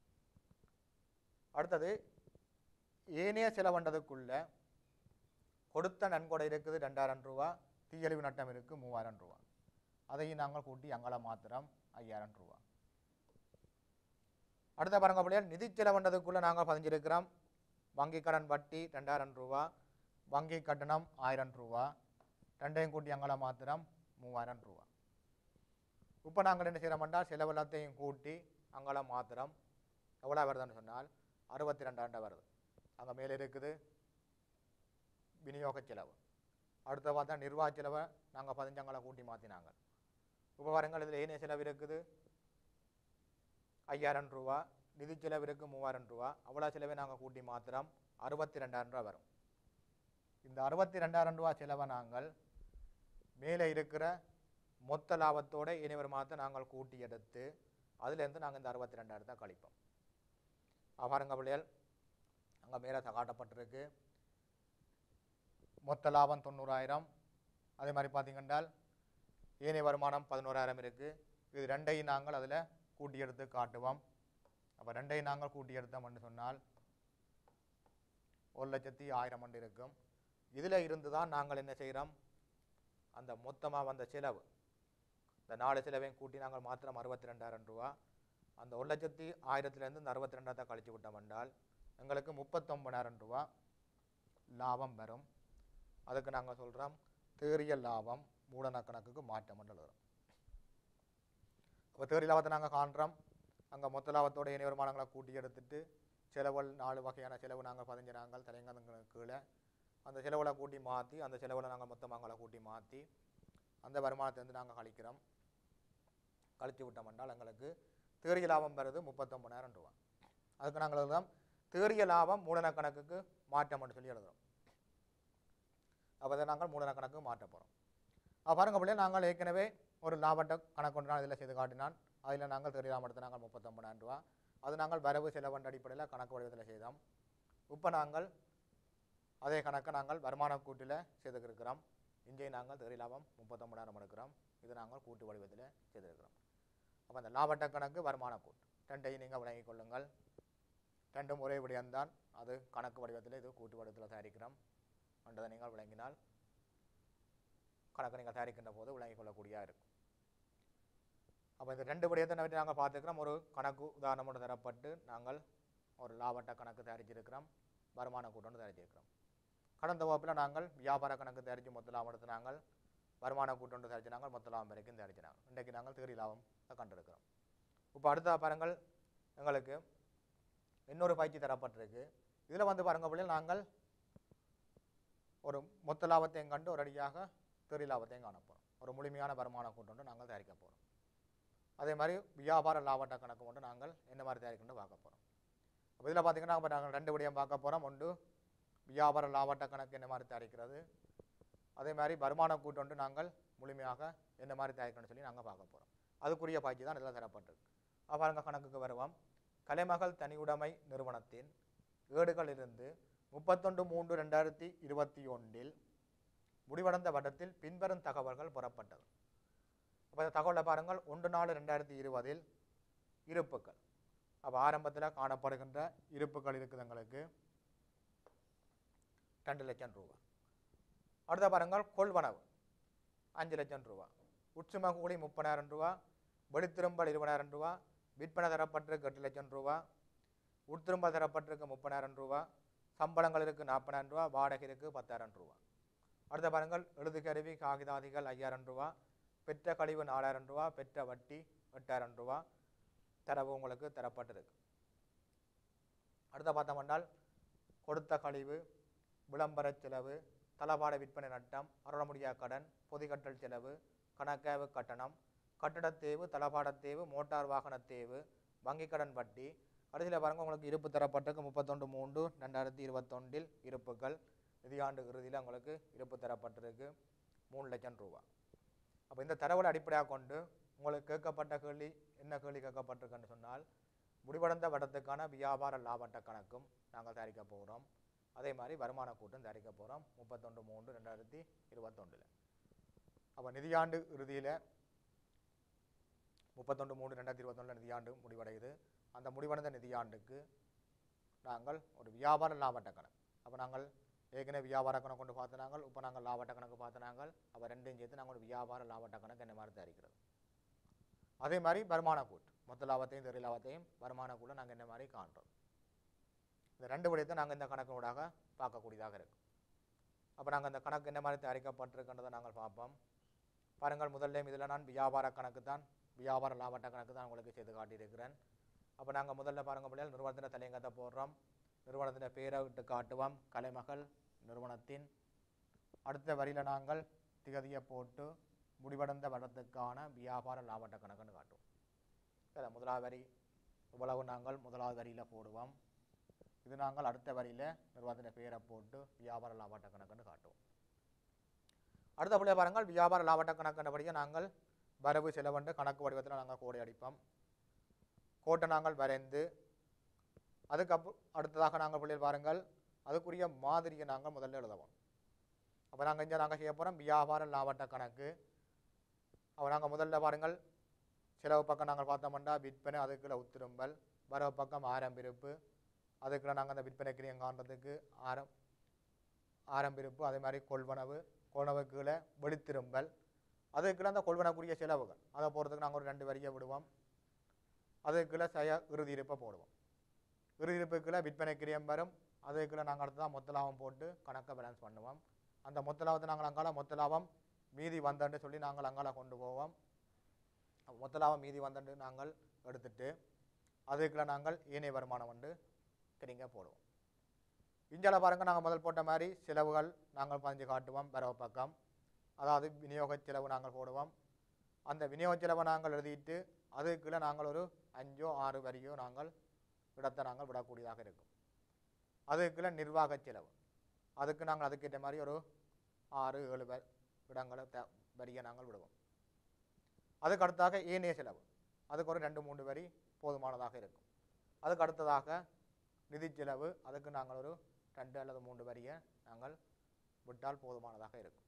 அடுத்தது ஏனைய செலவண்டதுக்குள்ள கொடுத்த நன்கொடை இருக்குது ரெண்டாயிரம் ரூபா தீயழிவு நட்டம் இருக்குது மூவாயிரம் ரூபா அதையும் நாங்கள் கூட்டி அங்கால மாத்திரம் ஐயாயிரம் ரூபா அடுத்த பாருங்க அப்படியே நிதி செலவண்டதுக்குள்ள நாங்கள் பதிஞ்சிருக்கிறோம் வங்கி கடன் வட்டி ரெண்டாயிரம் ரூபா வங்கி கட்டணம் ஆயிரம் ரூபா ரெண்டையும் கூட்டி அங்கால மாத்திரம் மூவாயிரம் ரூபா இப்போ நாங்கள் என்ன செய்கிறோம் என்றால் செலவு எல்லாத்தையும் கூட்டி அங்கால மாத்திரம் எவ்வளோ வருதுன்னு சொன்னால் அறுபத்தி ரெண்டாயிரம் வருது அங்கே மேலே இருக்குது விநியோக செலவு அடுத்த பார்த்தா நிர்வாக செலவை நாங்கள் பதினஞ்சங்களை கூட்டி மாற்றினாங்க இப்போ பாருங்கள் இதில் ஏனைய செலவு இருக்குது ஐயாயிரம் ரூபா நிதி செலவு இருக்குது மூவாயிரம் ரூபா அவ்வளோ செலவை நாங்கள் கூட்டி மாத்திரம் அறுபத்தி ரெண்டாயிரம் ரூபா வரும் இந்த அறுபத்தி ரெண்டாயிரம் ரூபா செலவை நாங்கள் மேலே இருக்கிற மொத்த லாபத்தோட இனி வருமானத்தை நாங்கள் கூட்டி எடுத்து அதுலேருந்து நாங்கள் இந்த அறுபத்தி ரெண்டாயிரத்தை கழிப்போம் அஹ் பாருங்க பிள்ளைகள் அங்கே மேலே காட்டப்பட்டிருக்கு மொத்த லாபம் தொண்ணூறாயிரம் அதே மாதிரி பார்த்தீங்கன்னா ஏனைய வருமானம் பதினோராயிரம் இருக்குது இது ரெண்டையும் நாங்கள் அதில் கூட்டி எடுத்து காட்டுவோம் அப்போ ரெண்டையும் நாங்கள் கூட்டி எடுத்தோம்னு சொன்னால் ஒரு லட்சத்தி ஆயிரம் மண்டு இருக்கும் இதில் இருந்து தான் நாங்கள் என்ன செய்கிறோம் அந்த மொத்தமாக வந்த செலவு இந்த நாலு செலவையும் கூட்டி நாங்கள் மாத்திரம் அறுபத்தி ரெண்டாயிரம் ரூபா அந்த ஒரு லட்சத்தி ஆயிரத்துலேருந்து இந்த அறுபத்தி ரெண்டாயிரத்தை கழிச்சு விட்டோம் என்றால் எங்களுக்கு முப்பத்தொம்பதாயிரம் ரூபா லாபம் வரும் அதுக்கு நாங்கள் சொல்கிறோம் தேறிய லாபம் மூலன கணக்குக்கு மாற்றம் என்று எழுதுறோம் அப்போ தேறி லாபத்தை நாங்கள் காண்றோம் அங்கே மொத்த லாபத்தோட இணை வருமானங்களை கூட்டி எடுத்துட்டு செலவுகள் நாலு வகையான செலவு நாங்கள் பதிஞ்சு நாங்கள் தலைங்கங்களுக்கு கீழே அந்த செலவுகளை கூட்டி மாற்றி அந்த செலவுகளை நாங்கள் மொத்தமாங்களை கூட்டி மாற்றி அந்த வருமானத்திலேருந்து நாங்கள் கழிக்கிறோம் கழிச்சு விட்டோம் என்றால் எங்களுக்கு தேறிய லாபம் வருது முப்பத்தொம்பதாயிரம் ரூபா அதுக்கு நாங்கள் எழுதுறோம் தேறிய லாபம் மூலன கணக்குக்கு மாற்றம்னு சொல்லி எழுதுறோம் அப்போ அதை நாங்கள் மூலன கணக்கு மாற்ற போகிறோம் பாருங்க பிள்ளைய நாங்கள் ஏற்கனவே ஒரு லாபத்தை கணக்கு ஒன்று நான் இதில் செய்து காட்டினான் அதில் நாங்கள் தெரிய லாபத்தை நாங்கள் முப்பத்தொம்பதாயிரம் ரூபா அது நாங்கள் வரவு செலவன்ற அடிப்படையில் கணக்கு வடிவத்தில் செய்தோம் இப்போ நாங்கள் அதே கணக்கை நாங்கள் வருமான கூட்டில் செய்துக்கிருக்கிறோம் இங்கே நாங்கள் தெரிய லாபம் முப்பத்தொம்பதாயிரம் எடுக்கிறோம் இது நாங்கள் கூட்டு வடிவத்தில் செய்திருக்கிறோம் அப்போ அந்த லாபட்ட கணக்கு வருமான கூட்டு ரெண்டையும் நீங்கள் விளங்கிக் கொள்ளுங்கள் ரெண்டும் ஒரே விடயம்தான் அது கணக்கு வடிவத்தில் இது கூட்டு வடிவத்தில் தயாரிக்கிறோம் என்றதை நீங்கள் விளங்கினால் கணக்கு நீங்கள் தயாரிக்கின்ற போது விளங்கிக் கொள்ளக்கூடியதாக இருக்கும் அப்போ இந்த ரெண்டு விடயத்தை பற்றி நாங்கள் பார்த்துக்கிறோம் ஒரு கணக்கு உதாரணம் ஒன்று தரப்பட்டு நாங்கள் ஒரு லாபட்ட கணக்கு தயாரிச்சிருக்கிறோம் வருமான கூட்டம்னு தயாரிச்சிருக்கிறோம் கடந்த வகுப்பில் நாங்கள் வியாபார கணக்கு தயாரித்து மொத்த லாபம் எடுத்து நாங்கள் வருமான கூட்டொன்று தயாரித்து நாங்கள் மொத்த லாபம் வரைக்கும் தயாரிச்சினாங்க இன்றைக்கு நாங்கள் தேறி லாபம் கண்டிருக்கிறோம் இப்போ அடுத்த பாருங்கள் எங்களுக்கு இன்னொரு பயிற்சி தரப்பட்டிருக்கு இதில் வந்து பாருங்க பிள்ளைகள் நாங்கள் ஒரு மொத்த லாபத்தையும் கண்டு ஒரு அடியாக தெரி லாபத்தையும் காண போகிறோம் ஒரு முழுமையான வருமான கூட்டொன்று நாங்கள் தயாரிக்க போகிறோம் அதே மாதிரி வியாபார லாபட்ட கணக்கு கொண்டு நாங்கள் என்ன மாதிரி தயாரிக்கணும்னு பார்க்க போகிறோம் அப்போ இதில் பார்த்தீங்கன்னா இப்போ நாங்கள் ரெண்டு விடயம் பார்க்க போகிறோம் ஒன்று வியாபார லாபட்ட கணக்கு என்ன மாதிரி தயாரிக்கிறது அதே மாதிரி வருமான கூட்டொன்று நாங்கள் முழுமையாக என்ன மாதிரி தயாரிக்கணும்னு சொல்லி நாங்கள் பார்க்க போகிறோம் அதுக்குரிய பயிற்சி தான் இதில் தரப்பட்டிருக்கு அப்ப பாருங்க கணக்குக்கு வருவோம் கலைமகள் தனியுடைமை நிறுவனத்தின் ஏடுகளிலிருந்து முப்பத்தொன்று மூன்று ரெண்டாயிரத்தி இருபத்தி ஒன்றில் முடிவடைந்த வட்டத்தில் பின்வரும் தகவல்கள் புறப்பட்டது அப்போ இந்த தகவலை பாருங்கள் ஒன்று நாலு ரெண்டாயிரத்தி இருபதில் இருப்புக்கள் அப்போ ஆரம்பத்தில் காணப்படுகின்ற இருப்புக்கள் இருக்குது எங்களுக்கு ரெண்டு லட்சம் ரூபா அடுத்த பாருங்கள் கொள்வனவு அஞ்சு லட்சம் ரூபா உட்சும கூலி முப்பதாயிரம் ரூபா வெளித்திரும்பல் இருபதாயிரம் ரூபா விற்பனை தரப்பட்டிருக்கு எட்டு லட்சம் ரூபா உட்திரும்பல் தரப்பட்டிருக்கு முப்பதாயிரம் ரூபா சம்பளங்கள் இருக்குது நாற்பதாயிரம் ரூபா வாடகை இருக்குது பத்தாயிரம் ரூபா அடுத்த பாருங்கள் எழுது கருவி காகிதாதிகள் ஐயாயிரம் ரூபா பெற்ற கழிவு நாலாயிரம் ரூபா பெற்ற வட்டி எட்டாயிரம் ரூபா தரவு உங்களுக்கு தரப்பட்டிருக்கு அடுத்த பார்த்தோம்னால் கொடுத்த கழிவு விளம்பர செலவு தளபாட விற்பனை நட்டம் அருளமுடியா கடன் பொதிகட்டல் செலவு கணக்காய்வு கட்டணம் கட்டடத் தேவு தளபாடத் தேவு மோட்டார் வாகனத் தேவு வங்கிக் கடன் வட்டி கடைசியில் பாருங்க உங்களுக்கு இருப்பு தரப்பட்டிருக்கு முப்பத்தொன்று மூன்று ரெண்டாயிரத்தி இருபத்தொன்றில் இருப்புகள் நிதியாண்டு இறுதியில் உங்களுக்கு இருப்பு தரப்பட்டிருக்கு மூணு லட்சம் ரூபா அப்போ இந்த தரவுகளை அடிப்படையாக கொண்டு உங்களுக்கு கேட்கப்பட்ட கேள்வி என்ன கேள்வி கேட்கப்பட்டிருக்குன்னு சொன்னால் முடிவடைந்த வட்டத்துக்கான வியாபார லாபட்ட கணக்கும் நாங்கள் தயாரிக்க போகிறோம் அதே மாதிரி வருமான கூட்டம் தயாரிக்க போகிறோம் முப்பத்தொன்று மூன்று ரெண்டாயிரத்தி இருபத்தொன்றில் அப்போ நிதியாண்டு இறுதியில் முப்பத்தொன்று மூணு ரெண்டாயிரத்தி இருபத்தொன்றில் நிதியாண்டு முடிவடையுது அந்த முடிவடைந்த நிதியாண்டுக்கு நாங்கள் ஒரு வியாபார லாபட்ட கணக்கு அப்போ நாங்கள் ஏற்கனவே வியாபார கணக்கு கொண்டு பார்த்து நாங்கள் இப்போ நாங்கள் லாபட்ட கணக்கு பார்த்து நாங்கள் அப்போ ரெண்டையும் சேர்த்து நாங்கள் ஒரு வியாபார லாபட்ட கணக்கு என்ன மாதிரி தயாரிக்கிறது அதே மாதிரி வருமான கூட்டு மொத்த லாபத்தையும் தெரிய லாபத்தையும் வருமான கூட நாங்கள் என்ன மாதிரி காண்றோம் இந்த ரெண்டு விடயத்தை நாங்கள் இந்த கணக்கினூடாக பார்க்கக்கூடியதாக இருக்கும் அப்போ நாங்கள் இந்த கணக்கு என்ன மாதிரி தயாரிக்கப்பட்டிருக்கின்றதை நாங்கள் பார்ப்போம் பாருங்கள் முதல்ல இதில் நான் வியாபார கணக்கு தான் வியாபார லாபட்ட கணக்கு தான் உங்களுக்கு செய்து காட்டியிருக்கிறேன் அப்போ நாங்கள் முதல்ல பாருங்க பிள்ளைகள் நிறுவனத்தின் தலையங்கத்தை போடுறோம் நிறுவனத்தின் பேரை விட்டு காட்டுவோம் கலைமகள் நிறுவனத்தின் அடுத்த வரியில் நாங்கள் திகதியை போட்டு முடிவடைந்த வடத்துக்கான வியாபார லாபட்ட கணக்குன்னு காட்டுவோம் சரி முதலாவது வரி இவ்வளவு நாங்கள் முதலாவது வரியில் போடுவோம் இது நாங்கள் அடுத்த வரியில் நிறுவனத்தின் பேரை போட்டு வியாபார லாபட்ட கணக்குன்னு காட்டுவோம் அடுத்த பிள்ளை பாருங்கள் வியாபார லாபட்ட கணக்குன்றபடியே நாங்கள் வரவு செலவண்டு கணக்கு வடிவத்தில் நாங்கள் கோடை அடிப்போம் கோட்டை நாங்கள் வரைந்து அதுக்கப்பு அடுத்ததாக நாங்கள் பிள்ளைகள் பாருங்கள் அதுக்குரிய மாதிரியை நாங்கள் முதல்ல எழுதுவோம் அப்போ நாங்கள் இங்கே நாங்கள் செய்ய போகிறோம் வியாபார லாபட்ட கணக்கு அப்போ நாங்கள் முதல்ல பாருங்கள் செலவு பக்கம் நாங்கள் பார்த்தோம்னா விற்பனை அதுக்குள்ள உத்திரும்பல் வரவு பக்கம் ஆரம்பிருப்பு அதுக்குள்ள நாங்கள் அந்த விற்பனை கிரியம் காண்றதுக்கு ஆரம் ஆரம்பிருப்பு அதே மாதிரி கொள்வனவு கொள்வனவு கீழே வெளித்திரும்பல் அதுக்குள்ள அந்த கொள்வனக்குரிய செலவுகள் அதை போகிறதுக்கு நாங்கள் ஒரு ரெண்டு வரியை விடுவோம் அதுக்குள்ள செய்ய இறுதி இருப்பை போடுவோம் இறுதி இருப்புக்குள்ள விற்பனை கிரியம் வரும் அதுக்குள்ள நாங்கள் அடுத்ததான் மொத்த லாபம் போட்டு கணக்கை பேலன்ஸ் பண்ணுவோம் அந்த மொத்த லாபத்தை நாங்கள் அங்கால மொத்த லாபம் மீதி வந்தன்னு சொல்லி நாங்கள் அங்கால கொண்டு போவோம் அப்ப மொத்த லாபம் மீதி வந்தன்னு நாங்கள் எடுத்துட்டு அதுக்குள்ள நாங்கள் ஏனைய வருமானம் வந்து கிரிங்க போடுவோம் இஞ்சால பாருங்க நாங்கள் முதல் போட்ட மாதிரி செலவுகள் நாங்கள் பதிஞ்சு காட்டுவோம் வரவு பக்கம் அதாவது விநியோக செலவு நாங்கள் போடுவோம் அந்த விநியோக செலவை நாங்கள் எழுதிட்டு அதுக்குள்ள நாங்கள் ஒரு அஞ்சோ ஆறு வரியோ நாங்கள் இடத்தை நாங்கள் விடக்கூடியதாக இருக்கும் அதுக்குள்ள நிர்வாக செலவு அதுக்கு நாங்கள் அதுக்கேற்ற மாதிரி ஒரு ஆறு ஏழு வ- இடங்களை த வரியை நாங்கள் விடுவோம் அதுக்கு அடுத்ததாக ஏனைய செலவு அதுக்கு ஒரு ரெண்டு மூன்று வரி போதுமானதாக இருக்கும் அதுக்கு அடுத்ததாக நிதி செலவு அதுக்கு நாங்கள் ஒரு ரெண்டு அல்லது மூன்று வரியை நாங்கள் விட்டால் போதுமானதாக இருக்கும்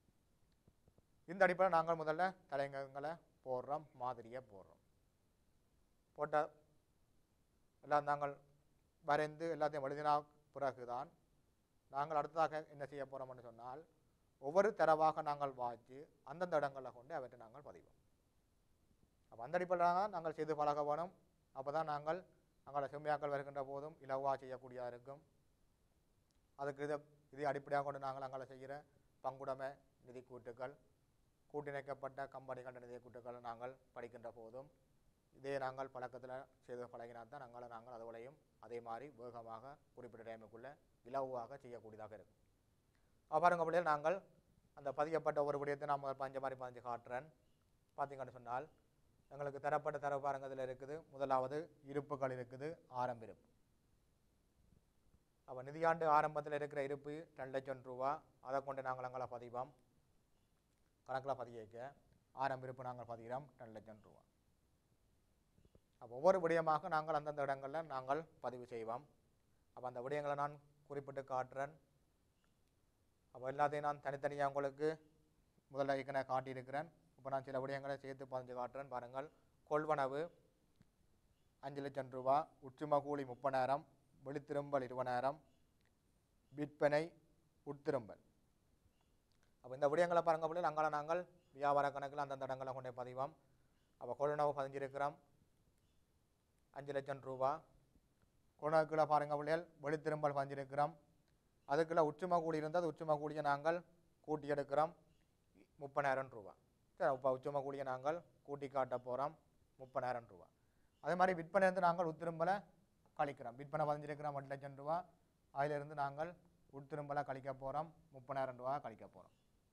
இந்த அடிப்படையில் நாங்கள் முதல்ல தலையங்கங்களை போடுறோம் மாதிரியை போடுறோம் போட்ட எல்லாம் நாங்கள் வரைந்து எல்லாத்தையும் எழுதினா பிறகுதான் நாங்கள் அடுத்ததாக என்ன செய்ய போகிறோம்னு சொன்னால் ஒவ்வொரு தரவாக நாங்கள் வாய்ச்சி அந்தந்த இடங்களில் கொண்டு அவற்றை நாங்கள் பதிவோம் அப்போ அந்த அடிப்படையில் தான் நாங்கள் செய்து பழக வேணும் அப்போ தான் நாங்கள் நாங்கள் செம்மையாக்கள் வருகின்ற போதும் இலவாக செய்யக்கூடியதாக இருக்கும் அதுக்கு இதை இதை அடிப்படையாக கொண்டு நாங்கள் அங்கே செய்கிற பங்குடைமை நிதி கூட்டுக்கள் கூட்டிணைக்கப்பட்ட கம்பெனிகள் நிதி கூட்டுக்களை நாங்கள் படிக்கின்ற போதும் இதே நாங்கள் பழக்கத்தில் செய்து பழகினால் தான் நாங்கள் நாங்கள் அதுகளையும் அதே மாதிரி வேகமாக குறிப்பிட்ட டைமுக்குள்ளே இலவாக செய்யக்கூடியதாக இருக்கும் அப்ப பாருங்க அப்படியே நாங்கள் அந்த பதியப்பட்ட ஒரு விடயத்தை நான் முதல் பஞ்ச மாதிரி பதிஞ்சு காட்டுறேன் பார்த்தீங்கன்னு சொன்னால் எங்களுக்கு தரப்பட்ட தரவு பாருங்க இதில் இருக்குது முதலாவது இருப்புகள் இருக்குது ஆரம்ப இருப்பு அப்போ நிதியாண்டு ஆரம்பத்தில் இருக்கிற இருப்பு ரெண்டு லட்சம் ரூபா அதை கொண்டு நாங்கள் அங்கே பதிவோம் கணக்கில் பதிய வைக்க ஆரம்ப இருப்பு நாங்கள் பதிகிறோம் ரெண்டு லட்சம் ரூபா அப்போ ஒவ்வொரு விடயமாக நாங்கள் அந்தந்த இடங்களில் நாங்கள் பதிவு செய்வோம் அப்போ அந்த விடயங்களை நான் குறிப்பிட்டு காட்டுறேன் அப்போ எல்லாத்தையும் நான் தனித்தனியாக உங்களுக்கு முதல்ல ஏற்கனவே காட்டியிருக்கிறேன் இப்போ நான் சில விடயங்களை சேர்த்து பதிஞ்சு காட்டுறேன் பாருங்கள் கொள்வனவு அஞ்சு லட்சம் ரூபா உச்சும கூலி முப்பதாயிரம் வெளித்திரும்பல் இருபதாயிரம் விற்பனை உட்திரும்பல் அப்போ இந்த விடயங்களை பாருங்க பிள்ளைகள் அங்கே நாங்கள் வியாபார கணக்கில் அந்தந்த இடங்களை கொண்டே பதிவோம் அப்போ கொள்வனவு பதிஞ்சிருக்கிறோம் அஞ்சு லட்சம் ரூபா கொள்வனவுக்குள்ள பாருங்க பிள்ளைகள் வெளித்திரும்பல் பதிஞ்சிருக்கிறோம் அதுக்குள்ள உச்சும கூலி இருந்தது உச்சும கூலியை நாங்கள் கூட்டி எடுக்கிறோம் முப்பதாயிரம் ரூபா சரி இப்போ உச்சும கூலியை நாங்கள் கூட்டி காட்ட போகிறோம் முப்பதாயிரம் ரூபா அதே மாதிரி விற்பனை இருந்து நாங்கள் உத்திரும்பலை கழிக்கிறோம் விற்பனை பதிஞ்சிருக்கிறோம் எட்டு லட்சம் ரூபா அதிலிருந்து நாங்கள் உட்திரும்பலை கழிக்க போகிறோம் முப்பதாயிரம் ரூபா கழிக்க போகிறோம்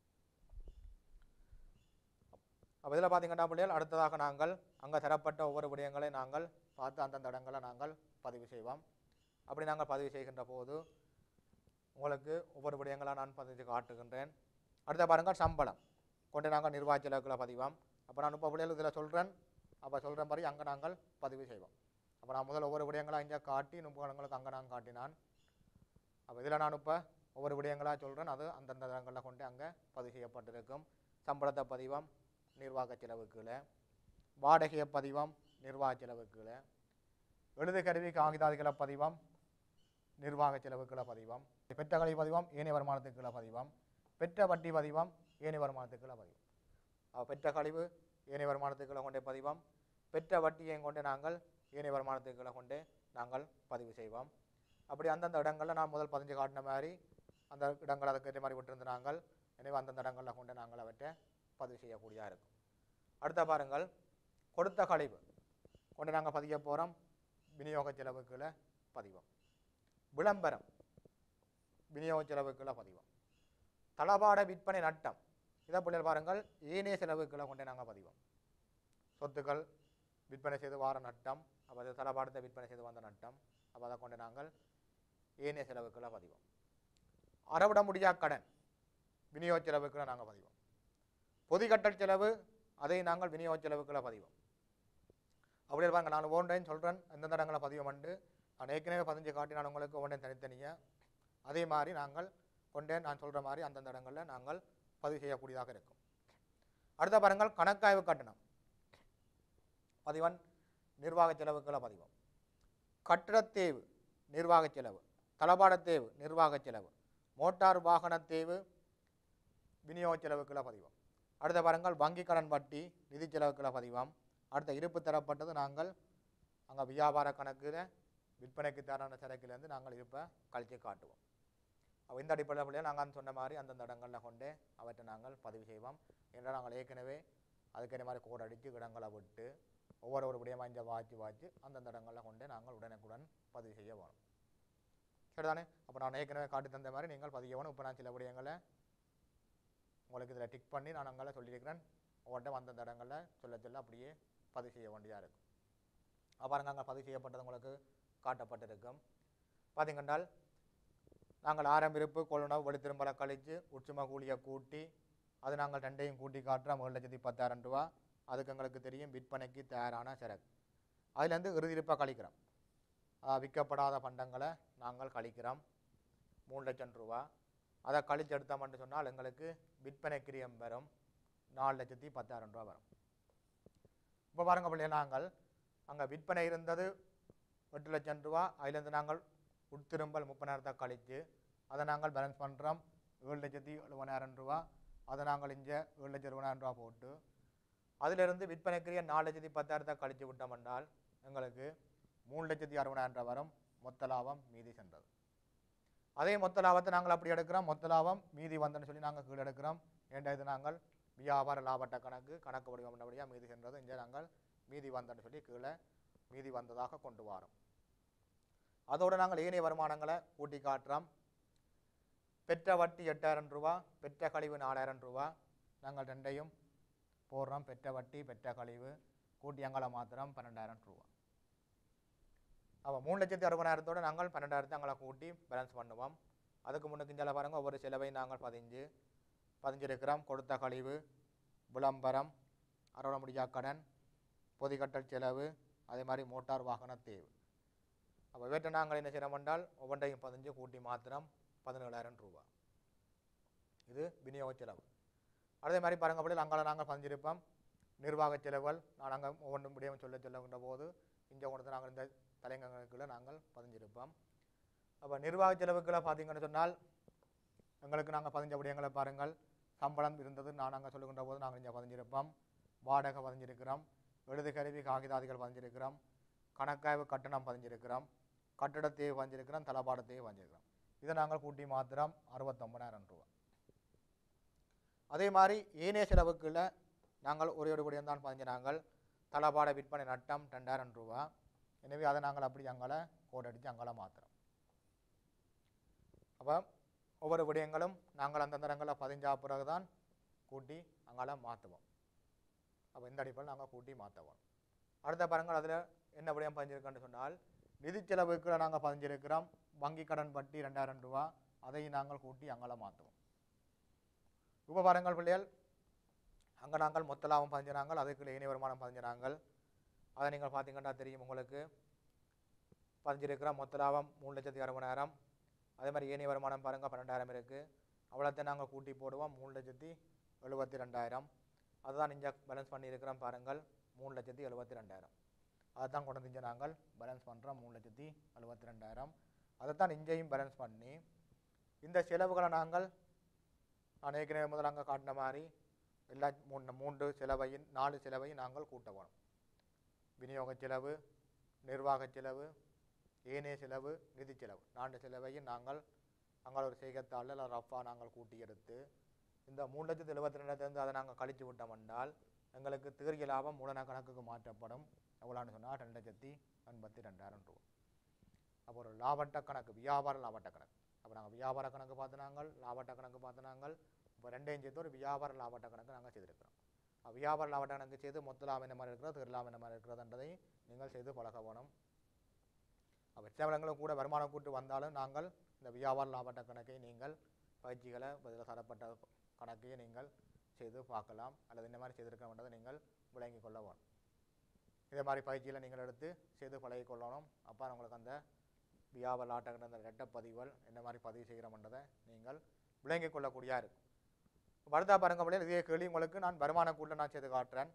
அப்போ இதில் பார்த்தீங்கன்னா பிள்ளைகள் அடுத்ததாக நாங்கள் அங்கே தரப்பட்ட ஒவ்வொரு விடயங்களை நாங்கள் பார்த்து அந்தந்த இடங்களை நாங்கள் பதிவு செய்வோம் அப்படி நாங்கள் பதிவு செய்கின்ற போது உங்களுக்கு ஒவ்வொரு விடயங்களாக நான் பதிவு காட்டுகின்றேன் அடுத்த பாருங்கள் சம்பளம் கொண்டு நாங்கள் நிர்வாக செலவுகளை பதிவோம் அப்போ நான் இப்போ விடையில் இதில் சொல்கிறேன் அப்போ சொல்கிற மாதிரி அங்கே நாங்கள் பதிவு செய்வோம் அப்போ நான் முதல்ல ஒவ்வொரு விடயங்களாக இங்கே காட்டி நுட்பங்களுக்கு அங்கே நான் காட்டினான் அப்போ இதில் நான் இப்போ ஒவ்வொரு விடயங்களாக சொல்கிறேன் அது அந்தந்த இடங்களில் கொண்டு அங்கே பதிவு செய்யப்பட்டிருக்கும் சம்பளத்தை பதிவோம் நிர்வாக செலவுக்குள்ள வாடகையை பதிவோம் நிர்வாக செலவுக்குள்ள எழுது கருவி காகிதாதிகளை பதிவோம் நிர்வாக செலவுக்களை பதிவோம் பெற்ற கல்வி பதிவோம் ஏனைய வருமானத்துக்குள்ள பதிவோம் பெற்ற வட்டி பதிவோம் ஏனைய வருமானத்துக்குள்ள பதிவோம் அப்ப பெற்ற கழிவு ஏனைய வருமானத்துக்குள்ள கொண்டே பதிவோம் பெற்ற வட்டியை கொண்டு நாங்கள் ஏனைய வருமானத்துக்குள்ள கொண்டு நாங்கள் பதிவு செய்வோம் அப்படி அந்தந்த இடங்களில் நான் முதல் பதிஞ்சு காட்டின மாதிரி அந்த இடங்கள் அதுக்கேற்ற மாதிரி விட்டிருந்து நாங்கள் எனவே அந்தந்த இடங்களில் கொண்டு நாங்கள் அவற்றை பதிவு செய்யக்கூடியதாக இருக்கும் அடுத்த பாருங்கள் கொடுத்த கழிவு கொண்டு நாங்கள் பதிய போகிறோம் விநியோக செலவுக்குள்ள பதிவோம் விளம்பரம் விநியோக செலவுக்குள்ள பதிவோம் தளபாட விற்பனை நட்டம் இதை பிள்ளைகள் பாருங்கள் ஏனைய செலவுக்களை கொண்டே நாங்கள் பதிவோம் சொத்துக்கள் விற்பனை செய்து வார நட்டம் அப்போ அது தளபாடத்தை விற்பனை செய்து வந்த நட்டம் அப்போ அதை கொண்டு நாங்கள் ஏனைய செலவுக்களை பதிவோம் அறவிட முடியா கடன் விநியோக செலவுக்களை நாங்கள் பதிவோம் பொதிகட்டல் செலவு அதை நாங்கள் விநியோக செலவுக்களை பதிவோம் அப்படி இருப்பாங்க நான் ஒவ்வொன்றையும் சொல்கிறேன் எந்தெந்த இடங்களை பதிவு பண்ணு நான் ஏற்கனவே பதிஞ்சு காட்டி நான் உங்களுக்கு ஒவ்வொன்றையும் தனித்தனியாக அதே மாதிரி நாங்கள் கொண்டே நான் சொல்கிற மாதிரி அந்தந்த இடங்களில் நாங்கள் பதிவு செய்யக்கூடியதாக இருக்கும் அடுத்த பாருங்கள் கணக்காய்வு கட்டணம் பதிவன் நிர்வாக செலவுகளை பதிவோம் கட்டிடத் தேவு நிர்வாக செலவு தளபாடத் தேவு நிர்வாக செலவு மோட்டார் வாகன தேவு விநியோக செலவுக்களை பதிவோம் அடுத்த பாருங்கள் வங்கி கடன் வட்டி நிதி செலவுக்களை பதிவோம் அடுத்த இருப்பு தரப்பட்டது நாங்கள் அங்கே வியாபார கணக்கில் விற்பனைக்கு தரான சரக்கிலேருந்து நாங்கள் இருப்பை கழித்து காட்டுவோம் அப்போ இந்த அடிப்படையில் பிள்ளைகள் நாங்கள் சொன்ன மாதிரி அந்தந்த இடங்களில் கொண்டு அவற்றை நாங்கள் பதிவு செய்வோம் ஏன்னா நாங்கள் ஏற்கனவே அதுக்கேற்ற மாதிரி கோட் அடித்து இடங்களை விட்டு ஒவ்வொரு ஒரு விடயமாக இந்த வாச்சு வாச்சு அந்தந்த இடங்களில் கொண்டு நாங்கள் உடனுக்குடன் பதிவு செய்ய வேணும் சரிதானே அப்போ நான் ஏற்கனவே காட்டி தந்த மாதிரி நீங்கள் பதிய வேணும் இப்போ நான் சில விடயங்களை உங்களுக்கு இதில் டிக் பண்ணி நான் அங்கே சொல்லியிருக்கிறேன் ஒவ்வொன்றும் அந்தந்த இடங்களில் சொல்ல சொல்ல அப்படியே பதிவு செய்ய வேண்டியதாக இருக்கும் அப்ப பாருங்க அங்கே பதிவு செய்யப்பட்டது உங்களுக்கு காட்டப்பட்டிருக்கும் பார்த்தீங்கன்றால் நாங்கள் ஆரம்ப இருப்பு கொள்ளுணவு வெளித்திரும்பலை கழித்து உச்சும கூலியை கூட்டி அது நாங்கள் ரெண்டையும் கூட்டி காட்டுறோம் ஏழு லட்சத்தி பத்தாயிரம் ரூபா அதுக்கு எங்களுக்கு தெரியும் விற்பனைக்கு தயாரான சரக்கு அதுலேருந்து இறுதி இருப்பை கழிக்கிறோம் அதாவது விற்கப்படாத பண்டங்களை நாங்கள் கழிக்கிறோம் மூணு லட்சம் ரூபா அதை கழிச்சு எடுத்தோம்னு சொன்னால் எங்களுக்கு விற்பனை கிரியம் வரும் நாலு லட்சத்தி பத்தாயிரம் ரூபா வரும் இப்போ பாருங்க பிள்ளைய நாங்கள் அங்கே விற்பனை இருந்தது எட்டு லட்சம் ரூபா அதுலேருந்து நாங்கள் உட்திரும்பல் முப்பதாயிரத்தை கழித்து அதை நாங்கள் பேலன்ஸ் பண்ணுறோம் ஏழு லட்சத்தி எழுபதாயிரம் ரூபா அதை நாங்கள் இங்கே ஏழு லட்சம் இருபதாயிரம் ரூபா போட்டு அதிலிருந்து விற்பனைக்குரிய நாலு லட்சத்தி பத்தாயிரத்தை கழித்து விட்டோம் என்றால் எங்களுக்கு மூணு லட்சத்தி அறுபதாயிரம் ரூபா வரும் மொத்த லாபம் மீதி சென்றது அதே மொத்த லாபத்தை நாங்கள் அப்படி எடுக்கிறோம் மொத்த லாபம் மீதி வந்தன்னு சொல்லி நாங்கள் கீழே எடுக்கிறோம் ஏண்டா இது நாங்கள் வியாபார லாபட்ட கணக்கு கணக்கு வடிவம் பண்ணபடியாக மீதி சென்றது இங்கே நாங்கள் மீதி வந்தன்னு சொல்லி கீழே மீதி வந்ததாக கொண்டு வரோம் அதோடு நாங்கள் ஏனைய வருமானங்களை கூட்டி காட்டுறோம் பெற்ற வட்டி எட்டாயிரம் ரூபா பெற்ற கழிவு நாலாயிரம் ரூபா நாங்கள் ரெண்டையும் போடுறோம் பெற்ற வட்டி பெற்ற கழிவு கூட்டி அங்கால மாத்திரம் பன்னெண்டாயிரம் ரூபா அப்போ மூணு லட்சத்தி அறுபதாயிரத்தோட நாங்கள் பன்னெண்டாயிரத்தை அங்கே கூட்டி பேலன்ஸ் பண்ணுவோம் அதுக்கு முன்னுக்கு இஞ்சால பாருங்கள் ஒவ்வொரு செலவையும் நாங்கள் பதிஞ்சு பதிஞ்சிருக்கிறோம் கொடுத்த கழிவு விளம்பரம் அறுவடை முடியா கடன் பொதிகட்டல் செலவு அதே மாதிரி மோட்டார் வாகன தேவை அப்போ இவற்றை நாங்கள் என்ன செய்யறோம் என்றால் ஒவ்வொன்றையும் பதிஞ்சு கூட்டி மாத்திரம் பதினேழாயிரம் ரூபா இது விநியோக செலவு அதே மாதிரி பாருங்க அப்படி அங்கால நாங்கள் பதிஞ்சிருப்போம் நிர்வாக செலவுகள் நான் அங்கே ஒவ்வொன்றும் முடியாமல் சொல்ல சொல்லுகின்ற போது இங்கே கொண்டு வந்து நாங்கள் இந்த தலைங்கங்களுக்குள்ள நாங்கள் பதிஞ்சிருப்போம் அப்போ நிர்வாக செலவுகளை பார்த்தீங்கன்னு சொன்னால் எங்களுக்கு நாங்கள் பதிஞ்ச விடயங்களை பாருங்கள் சம்பளம் இருந்தது நான் அங்கே சொல்லுகின்ற போது நாங்கள் இங்கே பதிஞ்சிருப்போம் வாடகை பதிஞ்சிருக்கிறோம் எழுது கருவி காகிதாதிகள் பதிஞ்சிருக்கிறோம் கணக்காய்வு கட்டணம் பதிஞ்சிருக்கிறோம் கட்டடத்தையே பதிஞ்சிருக்கிறோம் தளபாடத்தையே பதிஞ்சிருக்கிறோம் இதை நாங்கள் கூட்டி மாத்திரம் அறுபத்தொம்பதாயிரம் ரூபா அதே மாதிரி ஏனைய செலவுக்குள்ள நாங்கள் ஒரே ஒரு விடயம் தான் பதிஞ்ச நாங்கள் தளபாட விற்பனை நட்டம் ரெண்டாயிரம் ரூபா எனவே அதை நாங்கள் அப்படி அங்கால கோடடிச்சு அங்கால மாத்திரம் அப்போ ஒவ்வொரு விடயங்களும் நாங்கள் அந்தந்த இடங்களில் பதிஞ்சா பிறகு தான் கூட்டி அங்கால மாற்றுவோம் அப்போ இந்த அடிப்படையில் நாங்கள் கூட்டி மாற்றுவோம் அடுத்த பாருங்கள் அதில் என்ன விடயம் பதிஞ்சிருக்கோன்னு சொன்னால் நிதி செலவுக்கு நாங்கள் பதிஞ்சிருக்கிறோம் வங்கி கடன் வட்டி ரெண்டாயிரம் ரூபா அதையும் நாங்கள் கூட்டி அங்கால மாற்றுவோம் இப்போ பாருங்கள் பிள்ளைகள் அங்கே நாங்கள் மொத்த லாபம் பதிஞ்சினாங்கள் அதுக்கு இணைய வருமானம் பதிஞ்சினாங்கள் அதை நீங்கள் பார்த்தீங்கன்னா தெரியும் உங்களுக்கு பதிஞ்சிருக்கிற மொத்த லாபம் மூணு லட்சத்தி அறுபதாயிரம் அதே மாதிரி ஏனைய வருமானம் பாருங்கள் பன்னெண்டாயிரம் இருக்குது அவ்வளோத்தையும் நாங்கள் கூட்டி போடுவோம் மூணு லட்சத்தி எழுபத்தி ரெண்டாயிரம் அதுதான் இங்கே பேலன்ஸ் பண்ணியிருக்கிறோம் பாருங்கள் மூணு லட்சத்தி எழுபத்தி ரெண்டாயிரம் அதை தான் கொண்டு வந்து நாங்கள் பேலன்ஸ் பண்ணுறோம் மூணு லட்சத்தி எழுபத்தி ரெண்டாயிரம் அதை தான் இங்கேயும் பேலன்ஸ் பண்ணி இந்த செலவுகளை நாங்கள் நான் ஏற்கனவே முதல்ல அங்கே காட்டின மாதிரி எல்லா மூணு மூன்று செலவையும் நாலு செலவையும் நாங்கள் கூட்ட வேணும் விநியோக செலவு நிர்வாக செலவு ஏனைய செலவு நிதி செலவு நான்கு செலவையும் நாங்கள் அங்கே ஒரு செய்கத்தாளில் இல்லை ரஃபாக நாங்கள் கூட்டி எடுத்து இந்த மூணு லட்சத்து எழுபத்தி ரெண்டாயிரத்துலேருந்து அதை நாங்கள் கழிச்சு விட்டோம் என்றால் எங்களுக்கு தீர்க்க லாபம் மூலன கணக்குக்கு மாற்றப்படும் எவ்வளோன்னு சொன்னால் ரெண்டு லட்சத்தி எண்பத்தி ரெண்டாயிரம் ரூபா அப்போ ஒரு லாபட்ட கணக்கு வியாபார லாபட்ட கணக்கு அப்போ நாங்கள் வியாபார கணக்கு பார்த்து நாங்கள் லாபட்ட கணக்கு பார்த்து நாங்கள் இப்போ ரெண்டையும் சேர்த்து ஒரு வியாபார லாபட்ட கணக்கு நாங்கள் செய்திருக்கிறோம் அப்ப வியாபார லாபட்ட கணக்கு செய்து மொத்த லாபம் என்ன மாதிரி இருக்கிறது திரு லாபம் என்ன மாதிரி இருக்கிறதுன்றதை நீங்கள் செய்து பழக வேணும் அப்போ சேவலங்களும் கூட வருமானம் கூட்டு வந்தாலும் நாங்கள் இந்த வியாபார லாபட்ட கணக்கை நீங்கள் பயிற்சிகளை பதில் தரப்பட்ட கணக்கையும் நீங்கள் செய்து பார்க்கலாம் அல்லது இந்த மாதிரி செய்திருக்கன்றதை நீங்கள் விளங்கிக் கொள்ள வேணும் இதே மாதிரி பயிற்சியில் நீங்கள் எடுத்து செய்து பழகிக் கொள்ளணும் அப்போ உங்களுக்கு அந்த வியாபார ஆட்டங்கிற அந்த ரெட்ட பதிவுகள் என்ன மாதிரி பதிவு செய்கிறோம்ன்றதை நீங்கள் விளங்கிக் கொள்ளக்கூடியா இருக்கும் வருதா பாருங்க பிள்ளைகள் இதே கேள்வி உங்களுக்கு நான் வருமான கூட்ட நான் செய்து காட்டுறேன்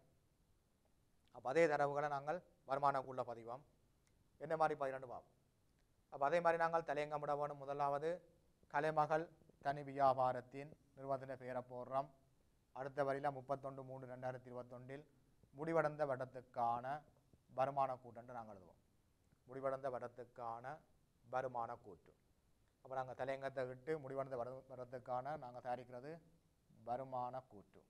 அப்போ அதே தரவுகளை நாங்கள் வருமான கூட்ட பதிவோம் என்ன மாதிரி பதினெண்டு பார்ப்போம் அப்போ அதே மாதிரி நாங்கள் தலையங்கமிட வேணும் முதலாவது கலைமகள் தனி வியாபாரத்தின் நிறுவனத்தின பெயரை போடுறோம் அடுத்த வரியில் முப்பத்தொன்று மூணு ரெண்டாயிரத்தி இருபத்தொன்றில் முடிவடைந்த வடத்துக்கான வருமான கூட்டன்று நாங்கள் எழுதுவோம் முடிவடைந்த வடத்துக்கான வருமான கூற்று அப்போ நாங்கள் தலையங்கத்தை விட்டு முடிவடைந்த வட வடத்துக்கான நாங்கள் தயாரிக்கிறது வருமான கூற்று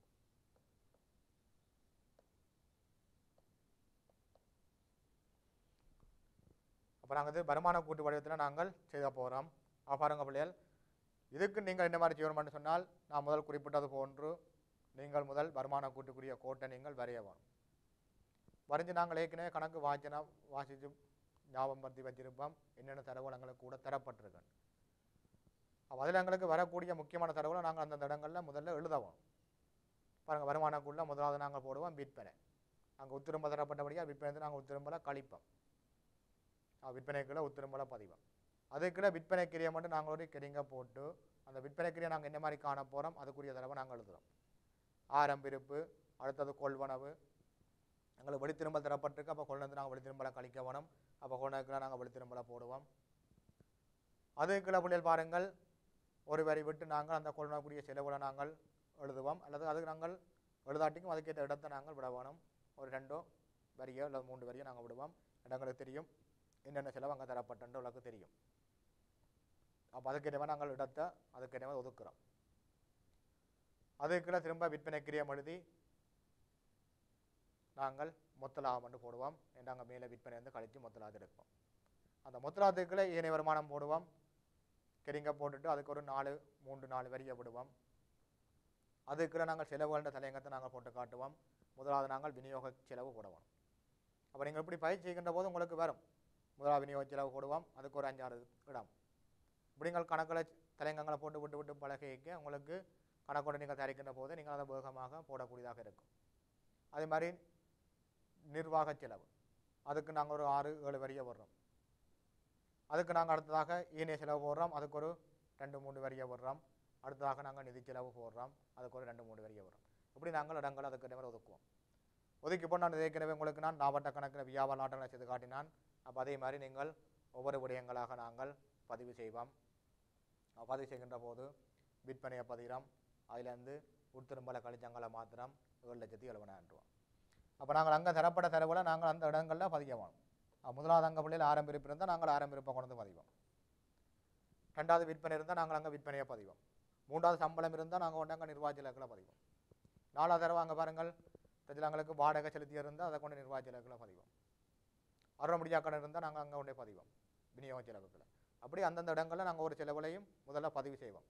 அப்போ நாங்கள் இது வருமான கூட்டு வடிவத்தில் நாங்கள் செய்த போகிறோம் அப்ப பாருங்க பிள்ளைகள் இதுக்கு நீங்கள் என்ன மாதிரி செய்யணும்னு சொன்னால் நான் முதல் குறிப்பிட்டது போன்று நீங்கள் முதல் வருமான கூட்டுக்குரிய கோட்டை நீங்கள் வரைய வேணும் வரைஞ்சு நாங்கள் ஏற்கனவே கணக்கு வாசினா வாசித்து ஞாபகம் படுத்தி வச்சிருப்போம் என்னென்ன தரவுகள் எங்களுக்கு கூட தரப்பட்டிருக்கேன் அப்போ அதில் எங்களுக்கு வரக்கூடிய முக்கியமான தரவுகளை நாங்கள் அந்தந்த இடங்களில் முதல்ல எழுதவோம் பாருங்கள் வருமானக்குள்ள முதலாவது நாங்கள் போடுவோம் விற்பனை அங்கே உத்திரும்ப தரப்பட்டபடியாக விற்பனை நாங்கள் உத்திரும்பல கழிப்போம் ஆ, விற்பனைக்குள்ள உத்திரும்பல பதிவோம் அதுக்குள்ள விற்பனை கிரியை மட்டும் நாங்கள் ஒரு கிரிங்க போட்டு அந்த விற்பனை கிரியை நாங்கள் என்ன மாதிரி காண போகிறோம் அதுக்குரிய தரவை நாங்கள் எழுதுகிறோம் ஆரம்பிருப்பு அடுத்தது கொள்வனவு எங்களுக்கு வெளித்திரும்பல் தரப்பட்டிருக்கு அப்போ கொண்டு வந்து நாங்கள் வெளித்திரும்பலை கழிக்க வேணும் அப்போ கொண்டதுக்குள்ள நாங்கள் வெளித்திரும்பலை போடுவோம் அதுக்குள்ள பிள்ளைகள் பாருங்கள் ஒரு வரி விட்டு நாங்கள் அந்த கொள்ளக்கூடிய செலவுகளை நாங்கள் எழுதுவோம் அல்லது அதுக்கு நாங்கள் எழுதாட்டிக்கும் அதுக்கேற்ற இடத்தை நாங்கள் விட வேணும் ஒரு ரெண்டோ வரியோ இல்லை மூன்று வரியோ நாங்கள் விடுவோம் இடங்களுக்கு தெரியும் என்னென்ன செலவு அங்கே தரப்பட்டுன்ற உங்களுக்கு தெரியும் அப்போ அதுக்கேற்ற நாங்கள் இடத்தை அதுக்கேற்ற ஒதுக்குறோம் அதுக்குள்ள திரும்ப விற்பனை கிரியம் எழுதி நாங்கள் மொத்த லாபம் வந்து போடுவோம் நாங்கள் மேலே விற்பனை வந்து கழித்து மொத்த லாபத்தை எடுப்போம் அந்த மொத்த லாபத்துக்குள்ள ஏனைய வருமானம் போடுவோம் கிரிங்க போட்டுட்டு அதுக்கு ஒரு நாலு மூன்று நாலு வரியை விடுவோம் அதுக்குள்ள நாங்கள் செலவுகள்ன்ற தலையங்கத்தை நாங்கள் போட்டு காட்டுவோம் முதலாவது நாங்கள் விநியோக செலவு போடுவோம் அப்போ நீங்கள் இப்படி பயிற்சி செய்கின்ற போது உங்களுக்கு வரும் முதலாவது விநியோக செலவு போடுவோம் அதுக்கு ஒரு அஞ்சாறு இடம் இப்படி நீங்கள் கணக்கில் தலைங்கங்களை போட்டு விட்டு விட்டு பழகிக்க உங்களுக்கு கணக்கோடு நீங்கள் தயாரிக்கின்ற போது நீங்கள் அதை வேகமாக போடக்கூடியதாக இருக்கும் அதே மாதிரி நிர்வாக செலவு அதுக்கு நாங்கள் ஒரு ஆறு ஏழு வரியை போடுறோம் அதுக்கு நாங்கள் அடுத்ததாக ஈனிய செலவு போடுறோம் அதுக்கு ஒரு ரெண்டு மூணு வரியை போடுறோம் அடுத்ததாக நாங்கள் நிதி செலவு போடுறோம் அதுக்கு ஒரு ரெண்டு மூணு வரியை போடுறோம் இப்படி நாங்கள் இடங்கள் அதுக்கு மாதிரி ஒதுக்குவோம் ஒதுக்கி போட்டு நான் ஏற்கனவே உங்களுக்கு நான் லாபட்ட கணக்கில் வியாபார நாட்டங்களை செய்து காட்டினான் அப்போ அதே மாதிரி நீங்கள் ஒவ்வொரு விடயங்களாக நாங்கள் பதிவு செய்வோம் அப்ப பதிவு செய்கின்ற போது விற்பனையை பதிகிறோம் அதிலேருந்து உட்திரும்பல கழிச்சங்களை மாத்திரம் ஏழு லட்சத்தி எழுபதாயிரம் ரூபா அப்போ நாங்கள் அங்கே தரப்பட்ட தரவுகளை நாங்கள் அந்த இடங்களில் பதிக்கணும் அஹ் முதலாவது அங்கே பிள்ளையில் ஆரம்பிப்பு இருந்தால் நாங்கள் ஆரம்பிப்பை கொண்டு வந்து பதிவோம் ரெண்டாவது விற்பனை இருந்தால் நாங்கள் அங்கே விற்பனையை பதிவோம் மூன்றாவது சம்பளம் இருந்தால் நாங்கள் கொண்டு அங்கே நிர்வாக இலக்கில் பதிவோம் நாலாவது தடவை அங்கே பாருங்கள் தஜிலாங்களுக்கு வாடகை செலுத்தி இருந்தால் அதை கொண்டு நிர்வாக இலக்கில் பதிவோம் அறுபது முடியா கடன் இருந்தால் நாங்கள் அங்கே கொண்டே பதிவோம் விநியோக செலவுகளை அப்படி அந்தந்த இடங்களில் நாங்கள் ஒரு செலவுகளையும் முதல்ல பதிவு செய்வோம்